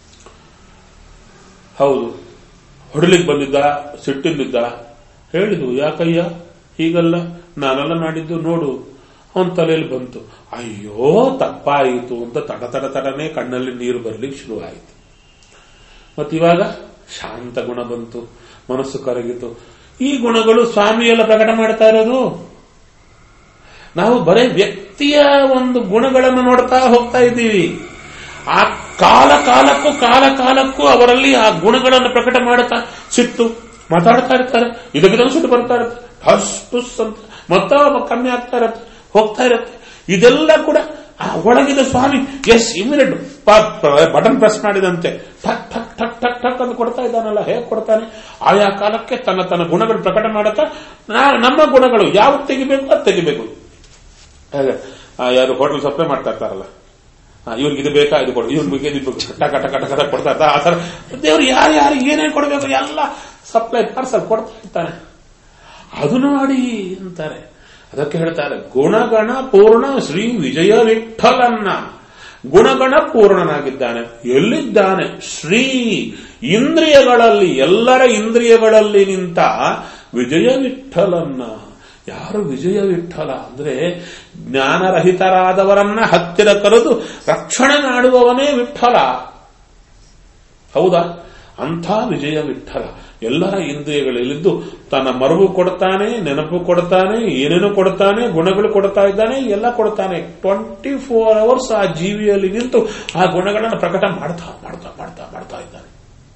ಹೌದು ಹೊಡಲಿಕ್ಕೆ ಬಂದಿದ್ದ ಸಿಟ್ಟಿಂದಿದ್ದ ಹೇಳಿದು ಯಾಕಯ್ಯ ಹೀಗಲ್ಲ ನಾನೆಲ್ಲ ಮಾಡಿದ್ದು ನೋಡು ಅವನ ತಲೆಯಲ್ಲಿ ಬಂತು ಅಯ್ಯೋ ತಪ್ಪಾಯಿತು ಅಂತ ತಡ ತಡ ತಡನೆ ಕಣ್ಣಲ್ಲಿ ನೀರು ಬರ್ಲಿಕ್ಕೆ ಶುರುವಾಯಿತು ಮತ್ತಿವಾಗ ಶಾಂತ ಗುಣ ಬಂತು ಮನಸ್ಸು ಕರಗಿತು ಈ ಗುಣಗಳು ಸ್ವಾಮಿಯೆಲ್ಲ ಪ್ರಕಟ ಮಾಡ್ತಾ ಇರೋದು ನಾವು ಬರೇ ವ್ಯಕ್ತಿಯ ಒಂದು ಗುಣಗಳನ್ನು ನೋಡ್ತಾ ಹೋಗ್ತಾ ಇದ್ದೀವಿ ಆ ಕಾಲ ಕಾಲಕ್ಕೂ ಕಾಲ ಕಾಲಕ್ಕೂ ಅವರಲ್ಲಿ ಆ ಗುಣಗಳನ್ನು ಪ್ರಕಟ ಮಾಡುತ್ತಾ ಸಿಟ್ಟು ಮಾತಾಡ್ತಾ ಇರ್ತಾರೆ ಇದಕ್ಕಿದಂಗೆ ಸಿಟ್ಟು ಬರ್ತಾ ಇರುತ್ತೆ ಟಸ್ ಟುಸ್ ಅಂತ ಮತ್ತ ಕಮ್ಮಿ ಆಗ್ತಾ ಇರತ್ತೆ ಹೋಗ್ತಾ ಇರತ್ತೆ ಇದೆಲ್ಲ ಕೂಡ ಆ ಒಳಗಿದ ಸ್ವಾಮಿ ಎಸ್ ಇಮಿಡಿಯೇಟ್ ಬಟನ್ ಪ್ರೆಸ್ ಮಾಡಿದಂತೆ ಠಕ್ ಠಕ್ ಠಕ್ ಠಕ್ ಠಕ್ ಅಂತ ಕೊಡ್ತಾ ಇದ್ದಾನಲ್ಲ ಹೇಗೆ ಕೊಡ್ತಾನೆ ಆಯಾ ಕಾಲಕ್ಕೆ ತನ್ನ ತನ್ನ ಗುಣಗಳು ಪ್ರಕಟ ಮಾಡುತ್ತಾ ನಾ- ನಮ್ಮ ಗುಣಗಳು ಯಾವ್ದು ತೆಗಿಬೇಕು ಅದು ತೆಗಿಬೇಕು ಹಾಗೆ ಆ, ಯಾರು ಹೋಟೆಲ್ ಸಪ್ಲೈ ಮಾಡ್ತಾ ಇರ್ತಾರಲ್ಲ ಆ, ಇವ್ರಿಗೆ ಇದು ಬೇಕಾ ಇದು ಕೊಡು ಇವ್ರಿಗೆ ಇದು ಬೇಕು. ಟಕ ಟಕ ಟಕ ಟಕ ಕೊಡ್ತಾ ಇರ್ತಾರೆ ಆ ಥರ ದೇವ್ರು ಯಾರು ಯಾರು ಏನೇನು ಕೊಡಬೇಕು ಎಲ್ಲ ಸಪ್ಲೈ ಪಾರ್ಸಲ್ ಕೊಡ್ತಾ ಇರ್ತಾನೆ ಅದು ನೋಡಿ ಅಂತಾರೆ ಅದಕ್ಕೆ ಹೇಳ್ತಾರೆ ಗುಣಗಣ ಪೂರ್ಣ ಶ್ರೀ ವಿಜಯ ವಿಠಲನ್ನ ಗುಣಗಣ ಪೂರ್ಣನಾಗಿದ್ದಾನೆ ಎಲ್ಲಿದ್ದಾನೆ ಶ್ರೀ ಇಂದ್ರಿಯಗಳಲ್ಲಿ ಎಲ್ಲರ ಇಂದ್ರಿಯಗಳಲ್ಲಿ ನಿಂತ ವಿಜಯ ವಿಠಲನ್ನ ಯಾರು ವಿಜಯ ವಿಠಲ ಅಂದ್ರೆ ಜ್ಞಾನರಹಿತರಾದವರನ್ನ ಹತ್ತಿರ ಕರೆದು ರಕ್ಷಣೆ ಮಾಡುವವನೇ ವಿಠಲ ಹೌದಾ ಅಂಥ ವಿಜಯ ವಿಠಲ ಎಲ್ಲರ ಇಂದ್ರಿಯಗಳಲ್ಲಿದ್ದು ತನ್ನ ಮರುವು ಕೊಡ್ತಾನೆ ನೆನಪು ಕೊಡ್ತಾನೆ ಏನೇನು ಕೊಡ್ತಾನೆ ಗುಣಗಳು ಕೊಡ್ತಾ ಇದ್ದಾನೆ ಎಲ್ಲ ಕೊಡ್ತಾನೆ ಟ್ವೆಂಟಿ ಫೋರ್ ಅವರ್ಸ್ ಆ ಜೀವಿಯಲ್ಲಿ ನಿಂತು ಆ ಗುಣಗಳನ್ನು ಪ್ರಕಟ ಮಾಡ್ತಾ ಮಾಡ್ತಾ ಮಾಡ್ತಾ ಮಾಡ್ತಾ ಇದ್ದಾನೆ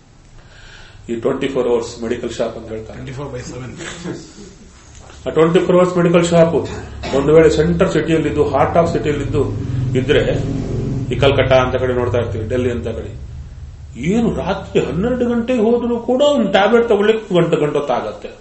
ಈ twenty four hours medical shop ಅಂತ ಹೇಳ್ತಾರೆ ಟ್ವೆಂಟಿ ಫೋರ್ ಬೈ ಸೆವೆನ್ ಆ twenty four hours medical shop ಒಂದು ವೇಳೆ ಸೆಂಟರ್ ಸಿಟಿಯಲ್ಲಿದ್ದು ಹಾರ್ಟ್ ಆಫ್ ಸಿಟಿಯಲ್ಲಿದ್ದು ಇದ್ರೆ ಈ ಕಲ್ಕಟ್ಟ ಅಂತ ಕಡೆ ನೋಡ್ತಾ ಇರ್ತೀವಿ ಡೆಲ್ಲಿ ಅಂತ ಕಡೆ ಏನು ರಾತ್ರಿ ಹನ್ನೆರಡು ಗಂಟೆಗೆ ಹೋದ್ರೂ ಕೂಡ ಒಂದು ಟ್ಯಾಬ್ಲೆಟ್ ತಗೊಳ್ಳಿಕ್ಕೆ ಗಂಟೆ ಗಂಟೊತ್ತಾಗತ್ತೆ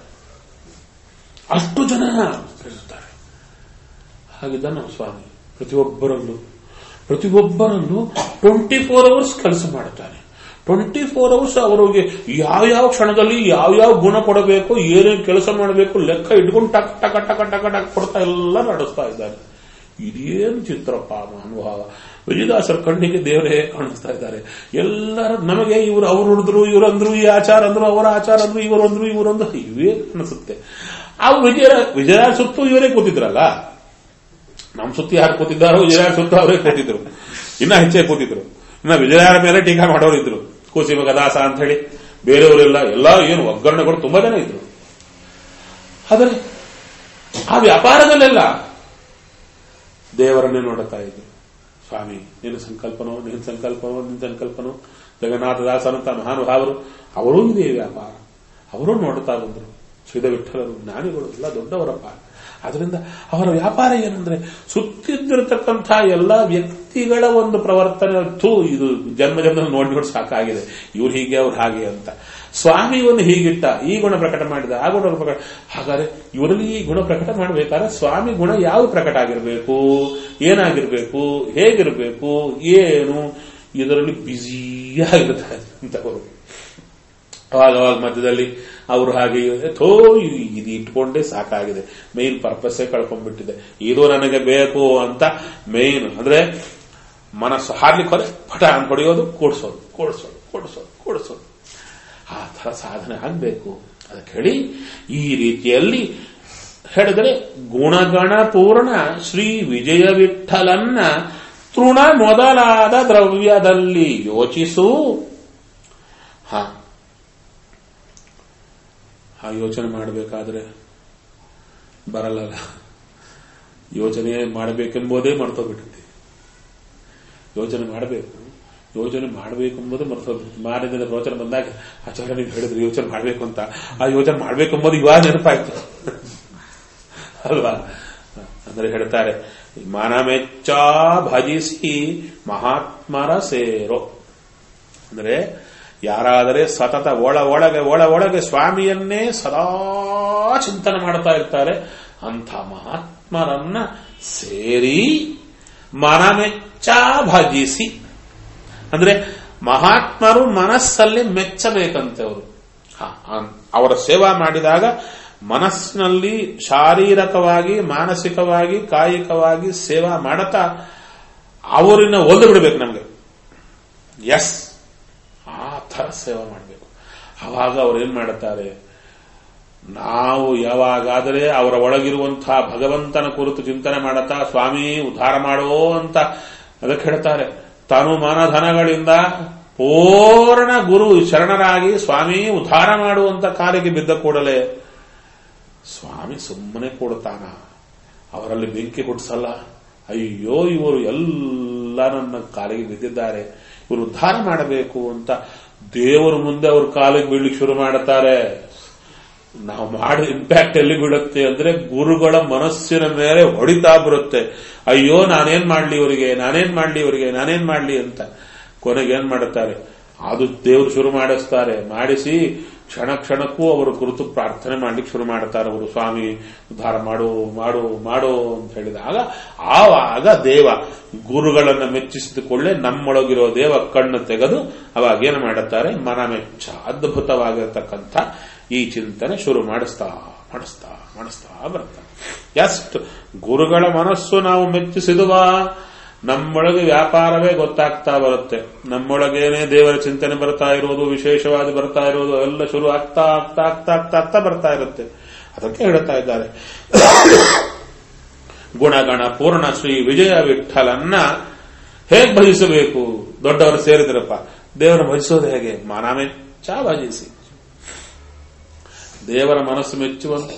ಅಷ್ಟು ಜನ ಇರ್ತಾರೆ ಹಾಗಿದ್ದ ನಮ್ಮ ಸ್ವಾಮಿ ಪ್ರತಿಯೊಬ್ಬರಲ್ಲೂ ಪ್ರತಿಯೊಬ್ಬರಲ್ಲೂ ಟ್ವೆಂಟಿ ಫೋರ್ ಅವರ್ಸ್ ಕೆಲಸ ಮಾಡ್ತಾನೆ ಟ್ವೆಂಟಿ ಫೋರ್ ಅವರ್ಸ್ ಅವರಿಗೆ ಯಾವ್ಯಾವ ಕ್ಷಣದಲ್ಲಿ ಯಾವ್ಯಾವ ಗುಣ ಕೊಡಬೇಕು ಏನೇನು ಕೆಲಸ ಮಾಡಬೇಕು ಲೆಕ್ಕ ಇಟ್ಕೊಂಡು ಟಕ್ ಟಕ ಟಕ ಟಕ ಟಕ್ ಕೊಡ್ತಾ ಎಲ್ಲ ನಡೆಸ್ತಾ ಇದ್ದಾನೆ ಇದೇನು ಚಿತ್ರಪ್ಪ ಅನುಭವ ವಿಜಯದಾಸರ ಕಣ್ಣಿಗೆ ದೇವರೇ ಕಾಣಿಸ್ತಾ ಇದ್ದಾರೆ ಎಲ್ಲರ ನಮಗೆ ಇವರು ಅವ್ರು ಹುಡಿದ್ರು ಇವರಂದ್ರು ಈ ಆಚಾರ ಅಂದ್ರು ಅವರ ಆಚಾರ ಅಂದ್ರು ಇವರು ಅಂದ್ರು ಇವರೊಂದು ಇವೇ ಅನಿಸುತ್ತೆ ಆ ವಿಜಯ ವಿಜಯ ಸುತ್ತು ಇವರೇ ಕೂತಿದ್ರಲ್ಲ ನಮ್ ಸುತ್ತಿ ಯಾರು ಕೂತಿದ್ದಾರೋ ವಿಜಯರ ಸುತ್ತ ಅವರೇ ಕೂತಿದ್ರು ಇನ್ನ ಹೆಚ್ಚೇ ಕೂತಿದ್ರು ಇನ್ನ ವಿಜಯರ ಮೇಲೆ ಟೀಕಾ ಮಾಡೋರು ಇದ್ರು ಕೂಸಿಮ ಗದಾಸ ಅಂತ ಹೇಳಿ ಬೇರೆಯವರೆಲ್ಲ ಎಲ್ಲ ಏನು ಒಗ್ಗರಣೆಗಳು ತುಂಬಾ ಜನ ಇದ್ರು ಆದರೆ ಆ ವ್ಯಾಪಾರದಲ್ಲೆಲ್ಲ ದೇವರನ್ನೇ ನೋಡುತ್ತಾ ಇದ್ರು ಸ್ವಾಮಿ ನಿನ್ನ ಸಂಕಲ್ಪನೋ ನಿನ್ನ ಸಂಕಲ್ಪನೋ ನಿನ್ನ ಸಂಕಲ್ಪನೋ ಜಗನ್ನಾಥದಾಸನಂತ ಮಹಾನುಭಾವರು ಅವರೂ ಇದೆ ವ್ಯಾಪಾರ ಅವರೂ ನೋಡುತ್ತಾ ಬಂದರು ಶ್ರೀದ ವಿಠಲರು ಜ್ಞಾನಿಗಳು ಎಲ್ಲ ದೊಡ್ಡವರಪ್ಪ ಅದರಿಂದ ಅವರ ವ್ಯಾಪಾರ ಏನಂದ್ರೆ ಸುತ್ತಿದ್ದಿರತಕ್ಕಂಥ ಎಲ್ಲ ವ್ಯಕ್ತಿಗಳ ಒಂದು ಪ್ರವರ್ತನೆ ಥೂ ಇದು ಜನ್ಮ ಜನ್ಮ ನೋಡಿ ನೋಡಿ ಸಾಕಾಗಿದೆ ಇವ್ರು ಹೀಗೆ ಅವ್ರು ಹಾಗೆ ಅಂತ ಸ್ವಾಮಿಯನ್ನು ಹೀಗಿಟ್ಟ ಈ ಗುಣ ಪ್ರಕಟ ಮಾಡಿದ ಆ ಗುಣ ಪ್ರಕಟ ಹಾಗಾದ್ರೆ ಇವರಲ್ಲಿ ಈ ಗುಣ ಪ್ರಕಟ ಮಾಡಬೇಕಾದ್ರೆ ಸ್ವಾಮಿ ಗುಣ ಯಾವ ಪ್ರಕಟ ಆಗಿರಬೇಕು ಏನಾಗಿರ್ಬೇಕು ಹೇಗಿರಬೇಕು ಏನು ಇದರಲ್ಲಿ ಬ್ಯುಸಿಯಾಗಿರ್ತಾರೆ ಅಂತವರು ಅವಾಗ ಅವಾಗ ಮಧ್ಯದಲ್ಲಿ ಅವರು ಹಾಗೆ ಥೋ ಇದು ಇಟ್ಕೊಂಡೇ ಸಾಕಾಗಿದೆ ಮೇನ್ ಪರ್ಪಸ್ಸೇ ಕಳ್ಕೊಂಡ್ಬಿಟ್ಟಿದೆ ಇದು ನನಗೆ ಬೇಕು ಅಂತ ಮೇನ್ ಅಂದ್ರೆ ಮನಸ್ಸು ಹಾರ್ಲಿಕ್ಕೆ ಹೋದ್ರೆ ಪಟ ಅಂತ ಹೊಡೆಯೋದು ಕೂಡ್ಸೋದು ಕೂಡ್ಸೋದು ಕೂಡ್ಸೋದು ಕೂಡ್ಸೋದು ಆ ತರ ಸಾಧನೆ ಆಗ್ಬೇಕು ಅದಕ್ಕೆ ಹೇಳಿ ಈ ರೀತಿಯಲ್ಲಿ ಹೇಳಿದರೆ ಗುಣಗಣ ಪೂರ್ಣ ಶ್ರೀ ವಿಜಯ ವಿಠಲನ್ನ ತೃಣ ಮೊದಲಾದ ದ್ರವ್ಯದಲ್ಲಿ ಯೋಚಿಸು ಹಾ ಆ ಯೋಚನೆ ಮಾಡಬೇಕಾದ್ರೆ ಬರಲ್ಲ ಯೋಚನೆ ಮಾಡಬೇಕೆಂಬುದೇ ಮರ್ತೋಗ್ಬಿಟ್ಟಿದೆ ಯೋಚನೆ ಮಾಡಬೇಕು ಯೋಚನೆ ಮಾಡಬೇಕೆಂಬುದು ಮರ್ತೋಗ್ಬಿಟ್ಟು ಮಾರದಿಂದ ಯೋಚನೆ ಬಂದಾಗ ಆಚಾರ್ಯ ನೀವು ಹೇಳಿದ್ರು ಯೋಚನೆ ಮಾಡಬೇಕು ಅಂತ ಆ ಯೋಚನೆ ಮಾಡಬೇಕೆಂಬುದು ಇವಾಗ ನೆನಪಾಯ್ತು ಅಲ್ವಾ ಅಂದ್ರೆ ಹೇಳ್ತಾರೆ ಮನಮೆಚ್ಚ ಭಜಿಸಿ ಮಹಾತ್ಮರ ಸೇರೋ ಅಂದ್ರೆ ಯಾರಾದರೆ ಸತತ ಒಳ ಒಳಗೆ ಒಳ ಒಳಗೆ ಸ್ವಾಮಿಯನ್ನೇ ಸದಾ ಚಿಂತನೆ ಮಾಡ್ತಾ ಇರ್ತಾರೆ ಅಂಥ ಮಹಾತ್ಮರನ್ನ ಸೇರಿ ಮನಮೆಚ್ಚ ಭಜಿಸಿ ಅಂದ್ರೆ ಮಹಾತ್ಮರು ಮನಸ್ಸಲ್ಲಿ ಮೆಚ್ಚಬೇಕಂತೆ ಅವರು ಅವರ ಸೇವಾ ಮಾಡಿದಾಗ ಮನಸ್ಸಿನಲ್ಲಿ ಶಾರೀರಿಕವಾಗಿ ಮಾನಸಿಕವಾಗಿ ಕಾಯಿಕವಾಗಿ ಸೇವಾ ಮಾಡುತ್ತಾ ಅವರನ್ನ ಒಲ್ದು ಬಿಡಬೇಕು ನಮಗೆ ಎಸ್ ಆ ಥರ ಸೇವೆ ಮಾಡಬೇಕು ಆವಾಗ ಅವ್ರು ಏನ್ ಮಾಡುತ್ತಾರೆ ನಾವು ಯಾವಾಗಾದರೆ ಅವರ ಒಳಗಿರುವಂತಹ ಭಗವಂತನ ಕುರಿತು ಚಿಂತನೆ ಮಾಡುತ್ತಾ ಸ್ವಾಮಿ ಉದ್ಧಾರ ಮಾಡೋ ಅಂತ ಅದಕ್ಕೆ ಹೇಳ್ತಾರೆ ತನು ಮನಧನಗಳಿಂದ ಪೂರ್ಣ ಗುರು ಶರಣರಾಗಿ ಸ್ವಾಮಿ ಉದ್ಧಾರ ಮಾಡುವಂತ ಕಾಲಿಗೆ ಬಿದ್ದ ಕೂಡಲೇ ಸ್ವಾಮಿ ಸುಮ್ಮನೆ ಕೊಡ್ತಾನ ಅವರಲ್ಲಿ ಬೆಂಕಿ ಹುಟ್ಟಿಸಲ್ಲ ಅಯ್ಯೋ ಇವರು ಎಲ್ಲ ನನ್ನ ಕಾಲಿಗೆ ಬಿದ್ದಿದ್ದಾರೆ ಇವರು ಉದ್ಧಾರ ಮಾಡಬೇಕು ಅಂತ ದೇವರು ಮುಂದೆ ಅವ್ರ ಕಾಲಿಗೆ ಬೀಳ್ಲಿಕ್ಕೆ ಶುರು ಮಾಡುತ್ತಾರೆ ನಾವು ಮಾಡಿದ ಇಂಪ್ಯಾಕ್ಟ್ ಎಲ್ಲಿ ಬೀಳುತ್ತೆ ಅಂದ್ರೆ ಗುರುಗಳ ಮನಸ್ಸಿನ ಮೇಲೆ ಹೊಡಿತಾ ಬರುತ್ತೆ ಅಯ್ಯೋ ನಾನೇನ್ ಮಾಡ್ಲಿ ಇವರಿಗೆ ನಾನೇನ್ ಮಾಡ್ಲಿ ಇವರಿಗೆ ನಾನೇನ್ ಮಾಡ್ಲಿ ಅಂತ ಕೊನೆಗೆ ಏನ್ ಮಾಡುತ್ತಾರೆ ಅದು ದೇವರು ಶುರು ಮಾಡಿಸ್ತಾರೆ ಮಾಡಿಸಿ ಕ್ಷಣ ಕ್ಷಣಕ್ಕೂ ಅವರ ಕುರಿತು ಪ್ರಾರ್ಥನೆ ಮಾಡ್ಲಿಕ್ಕೆ ಶುರು ಮಾಡ್ತಾರೆ ಅವರು ಸ್ವಾಮಿ ಉದ್ಧಾರ ಮಾಡು ಮಾಡು ಮಾಡು ಅಂತ ಹೇಳಿದಾಗ ಆವಾಗ ದೇವ ಗುರುಗಳನ್ನ ಮೆಚ್ಚಿಸಿದುಕೊಳ್ಳೆ ನಮ್ಮೊಳಗಿರೋ ದೇವ ಕಣ್ಣು ತೆಗೆದು ಅವಾಗ ಏನು ಮಾಡುತ್ತಾರೆ ಮನ ಮೆಚ್ಚ ಅದ್ಭುತವಾಗಿರತಕ್ಕಂಥ ಈ ಚಿಂತನೆ ಶುರು ಮಾಡಿಸ್ತಾ ಮಾಡಿಸ್ತಾ ಮಾಡಿಸ್ತಾ ಬರ್ತಾರೆ ಎಷ್ಟು ಗುರುಗಳ ಮನಸ್ಸು ನಾವು ಮೆಚ್ಚಿಸಿದುವ ನಮ್ಮೊಳಗೆ ವ್ಯಾಪಾರವೇ ಗೊತ್ತಾಗ್ತಾ ಬರುತ್ತೆ ನಮ್ಮೊಳಗೇನೆ ದೇವರ ಚಿಂತನೆ ಬರ್ತಾ ಇರೋದು ವಿಶೇಷವಾದ ಬರ್ತಾ ಇರೋದು ಎಲ್ಲ ಶುರು ಆಗ್ತಾ ಆಗ್ತಾ ಆಗ್ತಾ ಆಗ್ತಾ ಆಗ್ತಾ ಬರ್ತಾ ಇರುತ್ತೆ ಅದಕ್ಕೆ ಹೇಳ್ತಾ ಇದ್ದಾರೆ ಗುಣಗಣ ಪೂರ್ಣ ಶ್ರೀ ವಿಜಯ ವಿಠಲನ್ನ ಹೇಗೆ ಭಜಿಸಬೇಕು ದೊಡ್ಡವರು ಸೇರಿದ್ರಪ್ಪ ದೇವರ ಭಜಿಸೋದು ಹೇಗೆ ಮಾನಮೆಚ್ಚ ಭಜಿಸಿ ದೇವರ ಮನಸ್ಸು ಮೆಚ್ಚುವಂತ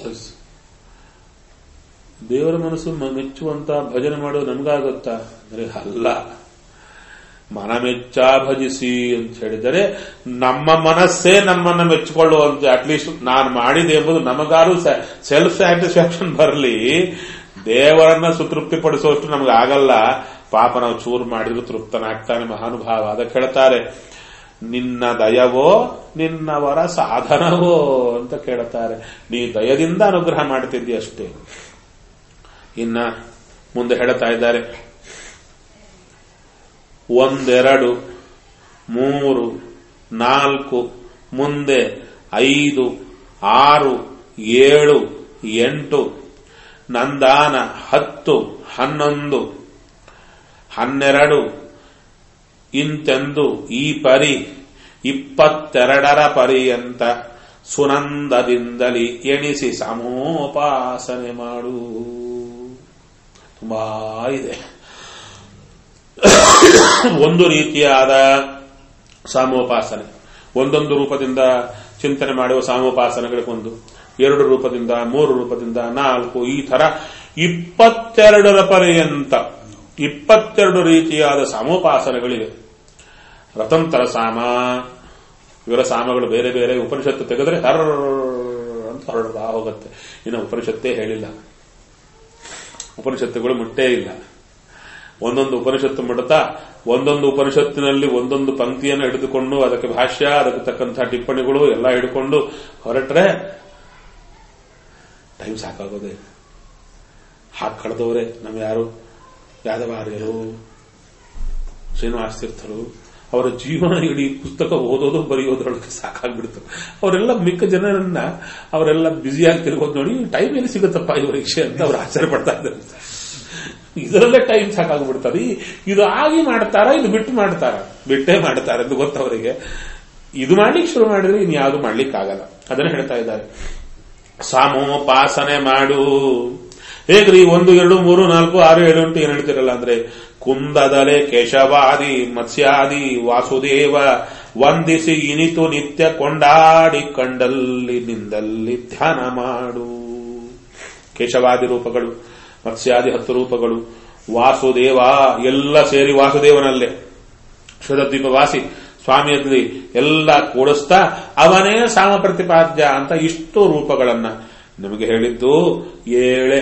ದೇವರ ಮನಸ್ಸು ಮ- ಮೆಚ್ಚುವಂತ ಭಜನೆ ಮಾಡೋದು ನಮಗಾಗುತ್ತಾ ಅಂದ್ರೆ ಅಲ್ಲ ಮನ ಮೆಚ್ಚ ಭಜಿಸಿ ಅಂತ ಹೇಳಿದರೆ ನಮ್ಮ ಮನಸ್ಸೇ ನಮ್ಮನ್ನ ಮೆಚ್ಚಿಕೊಳ್ಳುವಂತೆ ಅಟ್ಲೀಸ್ಟ್ ನಾನು ಮಾಡಿದೆ ಎಂಬುದು ನಮಗಾರು ಸೆಲ್ಫ್ ಸ್ಯಾಟಿಸ್ಫ್ಯಾಕ್ಷನ್ ಬರಲಿ ದೇವರನ್ನ ಸುತೃಪ್ತಿಪಡಿಸುವಷ್ಟು ನಮ್ಗೆ ಆಗಲ್ಲ ಪಾಪ ನಾವು ಚೂರು ಮಾಡಿದ್ರು ತೃಪ್ತನಾಗ್ತಾನೆ ಮಹಾನುಭಾವ ಅದಕ್ಕೆ ಹೇಳ್ತಾರೆ ನಿನ್ನ ದಯವೋ ನಿನ್ನವರ ಸಾಧನವೋ ಅಂತ ಕೇಳುತ್ತಾರೆ ನೀ ದಯದಿಂದ ಅನುಗ್ರಹ ಮಾಡ್ತಿದ್ದಿ ಅಷ್ಟೇ ಇನ್ನ ಮುಂದೆ ಹೇಳ್ತಾ ಇದ್ದಾರೆ ಒಂದೆರಡು ಮೂರು ನಾಲ್ಕು ಮುಂದೆ ಐದು ಆರು ಏಳು ಎಂಟು ನಂದಾನ ಹತ್ತು ಹನ್ನೊಂದು ಹನ್ನೆರಡು ಇಂತೆಂದು ಈ ಪರಿ ಇಪ್ಪತ್ತೆರಡರ ಪರ್ಯಂತ ಸುನಂದದಿಂದಲಿ ಎಣಿಸಿ ಸಮೋಪಾಸನೆ ಮಾಡು ತುಂಬಾ ಇದೆ ಒಂದು ರೀತಿಯಾದ ಸಾಮೋಪಾಸನೆ ಒಂದೊಂದು ರೂಪದಿಂದ ಚಿಂತನೆ ಮಾಡುವ ಸಾಮೋಪಾಸನೆಗಳಿಗೊಂದು ಎರಡು ರೂಪದಿಂದ ಮೂರು ರೂಪದಿಂದ ನಾಲ್ಕು ಈ ತರ ಇಪ್ಪತ್ತೆರಡರ ಪರ್ಯಂತ ಇಪ್ಪತ್ತೆರಡು ರೀತಿಯಾದ ಸಾಮೋಪಾಸನೆಗಳಿವೆ ರತಂತರ ಸಾಮ ಇವರ ಸಾಮಗಳು ಬೇರೆ ಬೇರೆ ಉಪನಿಷತ್ತು ತೆಗೆದ್ರೆ ಹರ್ ಅಂತ ಹೊರಡ್ತಾ ಹೋಗುತ್ತೆ ಇನ್ನು ಉಪನಿಷತ್ತೇ ಹೇಳಿಲ್ಲ ಉಪನಿಷತ್ತುಗಳು ಮುಟ್ಟೇ ಇಲ್ಲ ಒಂದೊಂದು ಉಪನಿಷತ್ತು ಮುಡುತ್ತಾ ಒಂದೊಂದು ಉಪನಿಷತ್ತಿನಲ್ಲಿ ಒಂದೊಂದು ಪಂಕ್ತಿಯನ್ನು ಹಿಡಿದುಕೊಂಡು ಅದಕ್ಕೆ ಭಾಷ್ಯ ಅದಕ್ಕೆ ತಕ್ಕಂತಹ ಟಿಪ್ಪಣಿಗಳು ಎಲ್ಲ ಹಿಡ್ಕೊಂಡು ಹೊರಟ್ರೆ ಟೈಮ್ ಸಾಕಾಗೋದೆ ಹಾಕಿ ಕಳೆದವರೇ ನಮ್ಮ ಯಾರು ಯಾದವಾರ್ಯರು ಶ್ರೀನಿವಾಸ ತೀರ್ಥರು ಅವರ ಜೀವನ ಇಡೀ ಪುಸ್ತಕ ಓದೋದು ಬರೆಯೋದ್ರೊಳಗೆ ಸಾಕಾಗ್ಬಿಡ್ತು ಅವರೆಲ್ಲ ಮಿಕ್ಕ ಜನರನ್ನ ಅವರೆಲ್ಲ ಬ್ಯುಸಿಯಾಗಿ ತಿರುಗೋದು ನೋಡಿ ಟೈಮ್ ಎಲ್ಲಿ ಸಿಗುತ್ತಪ್ಪ ಈ ಪರೀಕ್ಷೆ ಅಂತ ಅವ್ರು ಆಶ್ಚರ್ಯ ಪಡ್ತಾ ಇದ್ದಾರೆ ಇದರಲ್ಲೇ ಟೈಮ್ ಸಾಕಾಗ್ಬಿಡ್ತದೆ ಈ- ಇದು ಆಗಿ ಮಾಡ್ತಾರ ಇದು ಬಿಟ್ಟು ಮಾಡ್ತಾರ ಬಿಟ್ಟೇ ಮಾಡ್ತಾರೆ ಅಂತ ಗೊತ್ತವರಿಗೆ ಇದು ಮಾಡ್ಲಿಕ್ಕೆ ಶುರು ಮಾಡಿದ್ರೆ ಇನ್ ಯಾವುದು ಮಾಡ್ಲಿಕ್ಕೆ ಆಗಲ್ಲ ಅದನ್ನ ಹೇಳ್ತಾ ಇದ್ದಾರೆ ಸಾಮೋಪಾಸನೆ ಮಾಡು ಹೇಗ್ರಿ ಒಂದು ಎರಡು ಮೂರು ನಾಲ್ಕು ಆರು ಏಳು ಎಂಟು ಏನ್ ಹೇಳ್ತಿರಲ್ಲ ಅಂದ್ರೆ ಕುಂದದಲೆ ಕೇಶವಾದಿ ಮತ್ಸ್ಯಾದಿ ವಾಸುದೇವ ವಂದಿಸಿ ಇನಿತು ನಿತ್ಯ ಕೊಂಡಾಡಿ ಕಂಡಲ್ಲಿ ನಿಂದಲ್ಲಿ ಧ್ಯಾನ ಮಾಡು ಕೇಶವಾದಿ ರೂಪಗಳು ಮತ್ಸ್ಯಾದಿ ಹತ್ತು ರೂಪಗಳು ವಾಸುದೇವ ಎಲ್ಲ ಸೇರಿ ವಾಸುದೇವನಲ್ಲೇ ಶ್ವೇತದ್ವೀಪ ವಾಸಿ ಸ್ವಾಮಿಯಲ್ಲಿ ಎಲ್ಲ ಕೂಡಿಸ್ತಾ ಅವನೇ ಸಾಮ ಪ್ರತಿಪಾದ್ಯ ಅಂತ ಇಷ್ಟು ರೂಪಗಳನ್ನ ನಿಮಗೆ ಹೇಳಿದ್ದು ಏಳೆ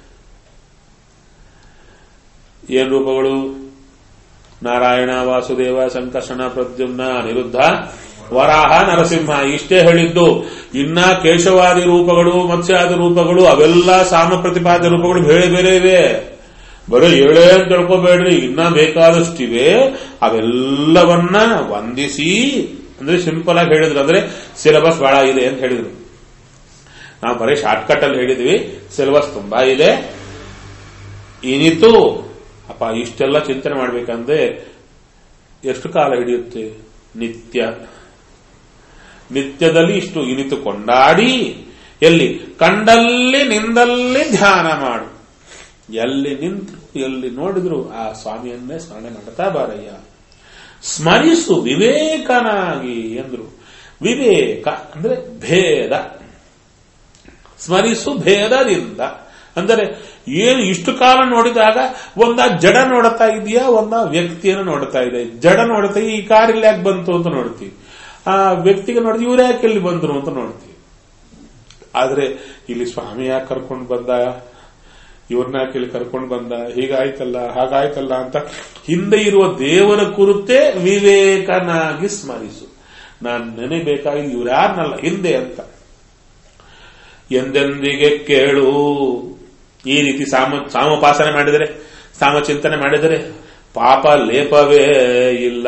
ಏನ್ ರೂಪಗಳು ನಾರಾಯಣ ವಾಸುದೇವ ಸಂಕರ್ಷಣ ಪ್ರದ್ಯುಮ್ನ ಅನಿರುದ್ಧ ವರಾಹ ನರಸಿಂಹ ಇಷ್ಟೇ ಹೇಳಿದ್ದು ಇನ್ನ ಕೇಶವಾದಿ ರೂಪಗಳು ಮತ್ಸ್ಯಾದಿ ರೂಪಗಳು ಅವೆಲ್ಲ ಸಾಮ ಪ್ರತಿಪಾದ್ಯ ರೂಪಗಳು ಬೇರೆ ಬೇರೆ ಇವೆ ಬರೀ ಏಳೇ ಅಂತ ತಿಳ್ಕೊಬೇಡ್ರಿ ಇನ್ನ ಬೇಕಾದಷ್ಟಿವೆ ಅವೆಲ್ಲವನ್ನ ವಂದಿಸಿ ಅಂದ್ರೆ ಸಿಂಪಲ್ ಆಗಿ ಹೇಳಿದ್ರು ಅಂದ್ರೆ ಸಿಲೆಬಸ್ ಬಹಳ ಇದೆ ಅಂತ ಹೇಳಿದ್ರು ನಾವು ಬರೀ ಶಾರ್ಟ್ಕಟ್ ಅಲ್ಲಿ ಹೇಳಿದ್ವಿ ಸಿಲೆಬಸ್ ತುಂಬಾ ಇದೆ ಇನಿತು ಅಪ್ಪ ಇಷ್ಟೆಲ್ಲ ಚಿಂತನೆ ಮಾಡ್ಬೇಕಂದ್ರೆ ಎಷ್ಟು ಕಾಲ ಹಿಡಿಯುತ್ತೆ ನಿತ್ಯ ನಿತ್ಯದಲ್ಲಿ ಇಷ್ಟು ಇನಿತು ಕೊಂಡಾಡಿ ಎಲ್ಲಿ ಕಂಡಲ್ಲಿ ನಿಂದಲ್ಲಿ ಧ್ಯಾನ ಮಾಡು ಎಲ್ಲಿ ನಿಂತರು ಎಲ್ಲಿ ನೋಡಿದ್ರು ಆ ಸ್ವಾಮಿಯನ್ನೇ ಸ್ಮರಣೆ ಮಾಡ್ತಾ ಬಾರಯ್ಯ ಸ್ಮರಿಸು ವಿವೇಕನಾಗಿ ಎಂದ್ರು ವಿವೇಕ ಅಂದ್ರೆ ಭೇದ ಸ್ಮರಿಸು ಭೇದದಿಂದ ಅಂದರೆ ಏನು ಇಷ್ಟು ಕಾಲ ನೋಡಿದಾಗ ಒಂದ ಜಡ ನೋಡ್ತಾ ಇದೆಯಾ ಒಂದ ವ್ಯಕ್ತಿಯನ್ನು ನೋಡ್ತಾ ಇದೆ ಜಡ ನೋಡ್ತಾ ಈ ಕಾರ್ ಇಲ್ಲಿ ಯಾಕೆ ಬಂತು ಅಂತ ನೋಡ್ತೀವಿ ಆ ವ್ಯಕ್ತಿಗೆ ನೋಡಿದ್ವಿ ಇವ್ರು ಯಾಕೆ ಇಲ್ಲಿ ಬಂದ್ರು ಅಂತ ನೋಡ್ತೀವಿ ಆದ್ರೆ ಇಲ್ಲಿ ಸ್ವಾಮಿ ಯಾಕೆ ಕರ್ಕೊಂಡು ಬಂದ ಇವ್ರನ್ನ ಇಲ್ಲಿ ಕರ್ಕೊಂಡು ಬಂದ ಹೀಗಾಯ್ತಲ್ಲ ಹಾಗಾಯ್ತಲ್ಲ ಅಂತ ಹಿಂದೆ ಇರುವ ದೇವರ ಕುರಿತೇ ವಿವೇಕನಾಗಿ ಸ್ಮರಿಸು ನಾನು ನೆನೆಬೇಕಾಗಿದ್ದು ಇವ್ರ್ಯಾರನ್ನಲ್ಲ ಹಿಂದೆ ಅಂತ ಎಂದೆಂದಿಗೆ ಕೇಳು ಈ ರೀತಿ ಸಾಮ ಸಾಮೋಪಾಸನೆ ಮಾಡಿದರೆ ಸಾಮಚಿಂತನೆ ಮಾಡಿದರೆ ಪಾಪ ಲೇಪವೇ ಇಲ್ಲ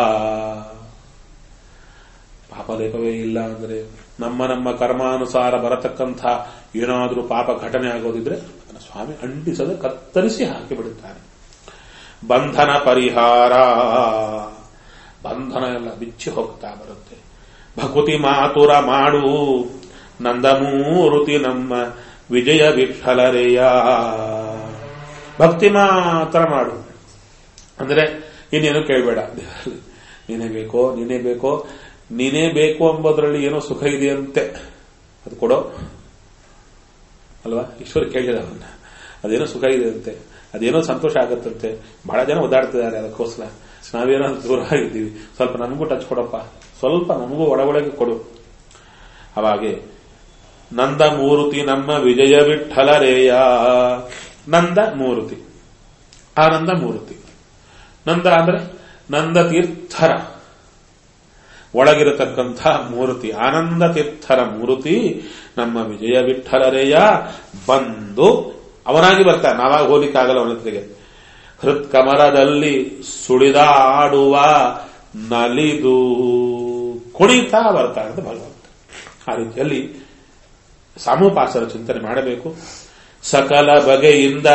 ಪಾಪ ಲೇಪವೇ ಇಲ್ಲ ಅಂದ್ರೆ ನಮ್ಮ ನಮ್ಮ ಕರ್ಮಾನುಸಾರ ಬರತಕ್ಕಂಥ ಏನಾದರೂ ಪಾಪ ಘಟನೆ ಆಗೋದಿದ್ರೆ ಅದನ್ನ ಸ್ವಾಮಿ ಅಂಟಿಸದೆ ಕತ್ತರಿಸಿ ಹಾಕಿಬಿಡುತ್ತಾನೆ ಬಂಧನ ಪರಿಹಾರ ಬಂಧನ ಎಲ್ಲ ಬಿಚ್ಚಿ ಹೋಗ್ತಾ ಬರುತ್ತೆ ಭಕುತಿ ಮಾತುರ ಮಾಡು ನಂದಮೂರುತಿ ನಮ್ಮ ವಿಜಯ ವಿಠಲರೆಯ ಭಕ್ತಿ ಮಾತ್ರ ಮಾಡು ಅಂದ್ರೆ ಇನ್ನೇನು ಕೇಳಬೇಡ ನೀನೇ ಬೇಕೋ ನೀನೇ ಬೇಕೋ ನೀನೇ ಬೇಕು ಎಂಬುದರಲ್ಲಿ ಏನೋ ಸುಖ ಇದೆಯಂತೆ ಅದು ಕೊಡೋ ಅಲ್ವಾ ಈಶ್ವರ ಕೇಳಿದ ಅವನ್ನ ಅದೇನೋ ಸುಖ ಇದೆ ಅಂತೆ ಅದೇನೋ ಸಂತೋಷ ಆಗತ್ತಂತೆ ಬಹಳ ಜನ ಒದ್ದಾಡ್ತಿದ್ದಾರೆ ಅದಕ್ಕೋಸ್ಕರ ನಾವೇನೋ ದೂರ ಆಗಿದ್ದೀವಿ ಸ್ವಲ್ಪ ನಮಗೂ ಟಚ್ ಕೊಡಪ್ಪ ಸ್ವಲ್ಪ ನಮಗೂ ಒಳಗೊಳಗೆ ಕೊಡು ಅವಾಗೆ ನಂದ ಮೂರುತಿ ನಮ್ಮ ವಿಜಯ ವಿಠಲರೇಯ ನಂದ ಮೂರುತಿ ಆನಂದ ಮೂರುತಿ ನಂದ ಅಂದ್ರೆ ನಂದ ತೀರ್ಥರ ಒಳಗಿರತಕ್ಕಂಥ ಮೂರ್ತಿ ಆನಂದ ತೀರ್ಥರ ಮೂರ್ತಿ ನಮ್ಮ ವಿಜಯ ವಿಠಲರೇಯ ಬಂದು ಅವನಾಗಿ ಬರ್ತಾನೆ ನಾವಾಗ ಹೋಲಿಕ್ಕಾಗಲ್ಲ ಅವನ ಜೊತೆಗೆ ಹೃತ್ಕಮರದಲ್ಲಿ ಸುಳಿದಾಡುವ ನಲಿದು ಕುಣಿತಾ ಬರ್ತಾನೆ ಅಂತ ಭಗವಂತ ಆ ರೀತಿಯಲ್ಲಿ ಸಾಮೋಪಾಸನ ಚಿಂತನೆ ಮಾಡಬೇಕು ಸಕಲ ಬಗೆಯಿಂದ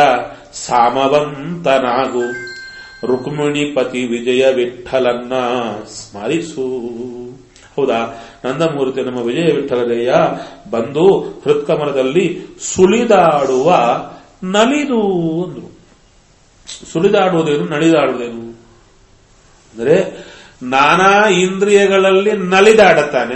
ಸಾಮವಂತನಾಗು ರುಕ್ಮಿಣಿಪತಿ ವಿಜಯ ವಿಠಲನ್ನ ಸ್ಮರಿಸು ಹೌದಾ ನಂದಮೂರ್ತಿ ನಮ್ಮ ವಿಜಯ ವಿಠಲರೆಯ ಬಂದು ಹೃತ್ಕಮಲದಲ್ಲಿ ಸುಳಿದಾಡುವ ನಲಿದು ಅಂದ್ರು ಸುಳಿದಾಡುವುದೇನು ನಲಿದಾಡುವುದೇನು ಅಂದರೆ ನಾನಾ ಇಂದ್ರಿಯಗಳಲ್ಲಿ ನಲಿದಾಡುತ್ತಾನೆ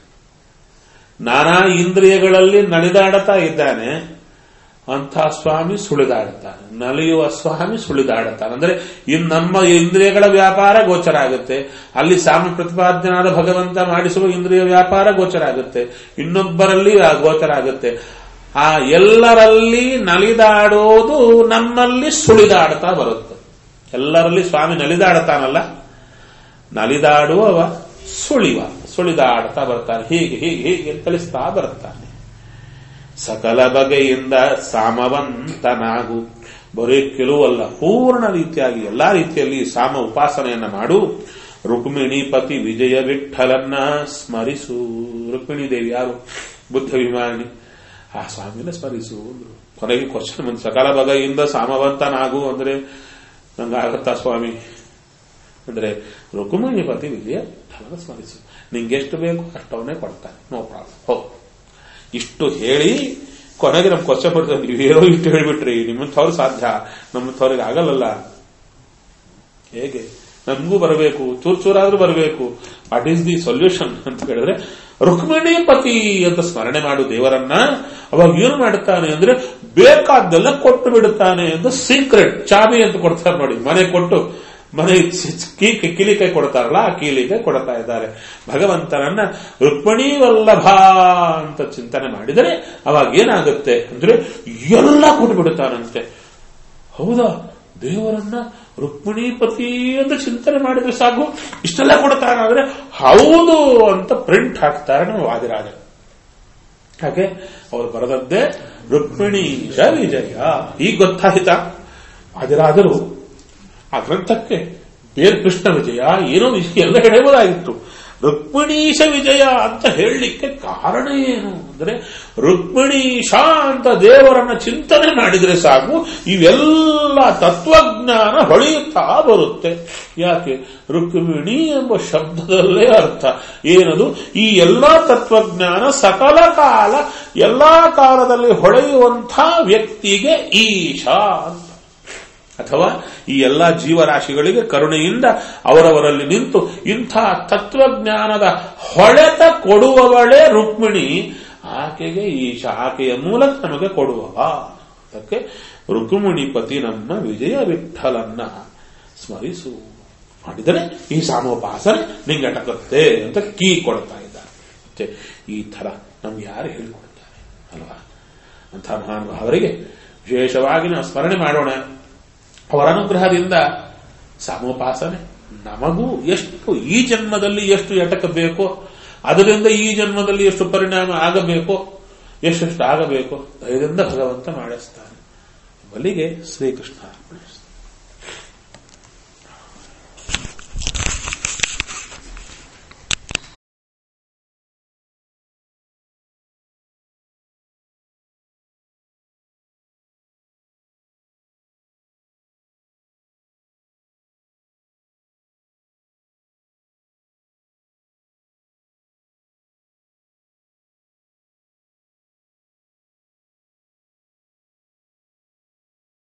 ನಾನಾ ಇಂದ್ರಿಯಗಳಲ್ಲಿ ನಲಿದಾಡುತ್ತಾ ಇದ್ದಾನೆ ಅಂಥ ಸ್ವಾಮಿ ಸುಳಿದಾಡುತ್ತಾನೆ ನಲಿಯುವ ಸ್ವಾಮಿ ಸುಳಿದಾಡುತ್ತಾನೆ ಅಂದ್ರೆ ಇನ್ ನಮ್ಮ ಇಂದ್ರಿಯಗಳ ವ್ಯಾಪಾರ ಗೋಚರ ಆಗುತ್ತೆ ಅಲ್ಲಿ ಸಾಮ ಪ್ರತಿಪಾದ್ಯನಾದ ಭಗವಂತ ಮಾಡಿಸುವ ಇಂದ್ರಿಯ ವ್ಯಾಪಾರ ಗೋಚರ ಆಗುತ್ತೆ ಇನ್ನೊಬ್ಬರಲ್ಲಿ ಆ ಗೋಚರ ಆಗುತ್ತೆ ಆ ಎಲ್ಲರಲ್ಲಿ ನಲಿದಾಡೋದು ನಮ್ಮಲ್ಲಿ ಸುಳಿದಾಡ್ತಾ ಬರುತ್ತೆ ಎಲ್ಲರಲ್ಲಿ ಸ್ವಾಮಿ ನಲಿದಾಡ್ತಾನಲ್ಲ ನಲಿದಾಡುವವ ಸುಳಿವ ಸುಳಿದಾಡ್ತಾ ಬರ್ತಾನೆ ಹೀಗೆ ಹೀಗೆ ಹೀಗೆ ಕಲಿಸ್ತಾ ಬರ್ತಾನೆ ಸಕಲ ಬಗೆಯಿಂದ ಸಾಮವಂತನಾಗು ಬರೀ ಕೆಲವಲ್ಲ ಪೂರ್ಣ ರೀತಿಯಾಗಿ ಎಲ್ಲಾ ರೀತಿಯಲ್ಲಿ ಸಾಮ ಉಪಾಸನೆಯನ್ನ ಮಾಡು ರುಕ್ಮಿಣಿ ಪತಿ ವಿಜಯ ವಿಠಲನ್ನ ಸ್ಮರಿಸು ರುಕ್ಮಿಣಿ ದೇವಿ ಯಾರು ಬುದ್ಧ ವಿಮಾನಿ ಆ ಸ್ವಾಮಿನ ಸ್ಮರಿಸು ಅಂದ್ರು ಕೊನೆಗೆ ಕ್ವಶನ್ ಬಂದು ಸಕಲ ಬಗೆಯಿಂದ ಸಾಮವಂತನಾಗು ಅಂದ್ರೆ ನಂಗಾಗತ್ತಾ ಸ್ವಾಮಿ ಅಂದ್ರೆ ರುಕ್ಮಿಣಿ ಪತಿ ವಿಜಯ ವಿಠಲನ ಸ್ಮರಿಸು ನಿಂಗೆ ಎಷ್ಟು ಬೇಕು ಅಷ್ಟವನ್ನೇ ಕೊಡ್ತಾನೆ ನೋ ಪ್ರಾಬ್ಲಮ್ ಹೋಗ್ ಇಷ್ಟು ಹೇಳಿ ಕೊನೆಗೆ ನಮ್ ಕ್ವಶನ್ ಬರ್ತದೆ ನೀವೇನೋ ಇಷ್ಟು ಹೇಳಿಬಿಟ್ರಿ ನಿಮ್ಮಂಥವ್ರು ಸಾಧ್ಯ ನಮ್ಮಂಥವ್ರಿಗೆ ಆಗಲ್ಲಲ್ಲ ಹೇಗೆ ನಮಗೂ ಬರಬೇಕು ಚೂರ್ ಚೂರಾದ್ರೂ ಬರಬೇಕು ವಾಟ್ ಈಸ್ ದಿ ಸೊಲ್ಯೂಷನ್ ಅಂತ ಹೇಳಿದ್ರೆ ರುಕ್ಮಿಣಿ ಪತಿ ಅಂತ ಸ್ಮರಣೆ ಮಾಡು ದೇವರನ್ನ ಅವಾಗ ಏನು ಮಾಡುತ್ತಾನೆ ಅಂದ್ರೆ ಬೇಕಾದ್ದೆಲ್ಲ ಕೊಟ್ಟು ಬಿಡುತ್ತಾನೆ ಅಂತ ಸೀಕ್ರೆಟ್ ಚಾಬಿ ಅಂತ ಕೊಡ್ತಾರೆ ನೋಡಿ ಮನೆ ಕೊಟ್ಟು ಮನೆ ಕೀ ಕಿಲಿಕೈ ಕೊಡ್ತಾರಲ್ಲ ಆ ಕೀಲಿಗೆ ಕೊಡ್ತಾ ಇದ್ದಾರೆ ಭಗವಂತನನ್ನ ರುಕ್ಮಿಣಿ ವಲ್ಲಭ ಅಂತ ಚಿಂತನೆ ಮಾಡಿದರೆ ಅವಾಗ ಏನಾಗುತ್ತೆ ಅಂದ್ರೆ ಎಲ್ಲ ಕೊಟ್ಟು ಬಿಡುತ್ತಾನಂತೆ ಹೌದಾ ದೇವರನ್ನ ರುಕ್ಮಿಣೀಪತಿ ಅಂತ ಚಿಂತನೆ ಮಾಡಿದ್ರೆ ಸಾಕು ಇಷ್ಟೆಲ್ಲ ಕೊಡ್ತಾರಾದ್ರೆ ಹೌದು ಅಂತ ಪ್ರಿಂಟ್ ಹಾಕ್ತಾರೆ ನಮ್ಮ ವಾದಿರಾಜ ಹಾಗೆ ಅವರು ಬರೆದದ್ದೇ ರುಕ್ಮಿಣೀಶ ವಿಜಯ ಈಗ ಗೊತ್ತಾಯ್ತಾ ವಾದಿರಾಜರು ಆ ಗ್ರಂಥಕ್ಕೆ ಬೇರೆ ಕೃಷ್ಣ ವಿಜಯ ಏನೋ ವಿಷಯ ಎಲ್ಲ ಹೇಳಬಹುದಾಗಿತ್ತು ರುಕ್ಮಿಣೀಶ ವಿಜಯ ಅಂತ ಹೇಳಲಿಕ್ಕೆ ಕಾರಣ ಏನು ಅಂದ್ರೆ ರುಕ್ಮಿಣೀಶ ಅಂತ ದೇವರನ್ನ ಚಿಂತನೆ ಮಾಡಿದ್ರೆ ಸಾಕು ಇವೆಲ್ಲ ತತ್ವಜ್ಞಾನ ಹೊಳೆಯುತ್ತಾ ಬರುತ್ತೆ ಯಾಕೆ ರುಕ್ಮಿಣಿ ಎಂಬ ಶಬ್ದದಲ್ಲೇ ಅರ್ಥ ಏನದು ಈ ಎಲ್ಲಾ ತತ್ವಜ್ಞಾನ ಸಕಲ ಕಾಲ ಎಲ್ಲಾ ಕಾಲದಲ್ಲಿ ಹೊಳೆಯುವಂಥ ವ್ಯಕ್ತಿಗೆ ಈಶಾ ಅಂತ ಅಥವಾ ಈ ಎಲ್ಲಾ ಜೀವರಾಶಿಗಳಿಗೆ ಕರುಣೆಯಿಂದ ಅವರವರಲ್ಲಿ ನಿಂತು ಇಂಥ ತತ್ವಜ್ಞಾನದ ಹೊಳೆತ ಕೊಡುವವಳೇ ರುಕ್ಮಿಣಿ ಆಕೆಗೆ ಈ ಆಕೆಯ ಮೂಲಕ ನಮಗೆ ಕೊಡುವವ ಅದಕ್ಕೆ ರುಕ್ಮಿಣಿ ಪತಿ ನಮ್ಮ ವಿಜಯ ವಿಠಲನ್ನ ಸ್ಮರಿಸು ಮಾಡಿದರೆ ಈ ಸಾಮೋಪಾಸನೆ ನಿಂಗಟಕತ್ತೆ ಅಂತ ಕೀ ಕೊಡ್ತಾ ಇದ್ದಾರೆ ಮತ್ತೆ ಈ ತರ ನಮ್ಗೆ ಯಾರು ಹೇಳಿಕೊಡ್ತಾರೆ ಅಲ್ವಾ ಅಂಥ ಮಹಾನುಭಾವರಿಗೆ ವಿಶೇಷವಾಗಿ ನಾವು ಸ್ಮರಣೆ ಮಾಡೋಣ ಅವರ ಅನುಗ್ರಹದಿಂದ ಸಮೋಪಾಸನೆ ನಮಗೂ ಎಷ್ಟು ಈ ಜನ್ಮದಲ್ಲಿ ಎಷ್ಟು ಎಟಕಬೇಕೋ ಅದರಿಂದ ಈ ಜನ್ಮದಲ್ಲಿ ಎಷ್ಟು ಪರಿಣಾಮ ಆಗಬೇಕೋ ಎಷ್ಟೆಷ್ಟು ಆಗಬೇಕೋ ಧೈರ್ಯದಿಂದ ಭಗವಂತ ಮಾಡಿಸ್ತಾನೆ ಬಲಿಗೆ ಶ್ರೀಕೃಷ್ಣ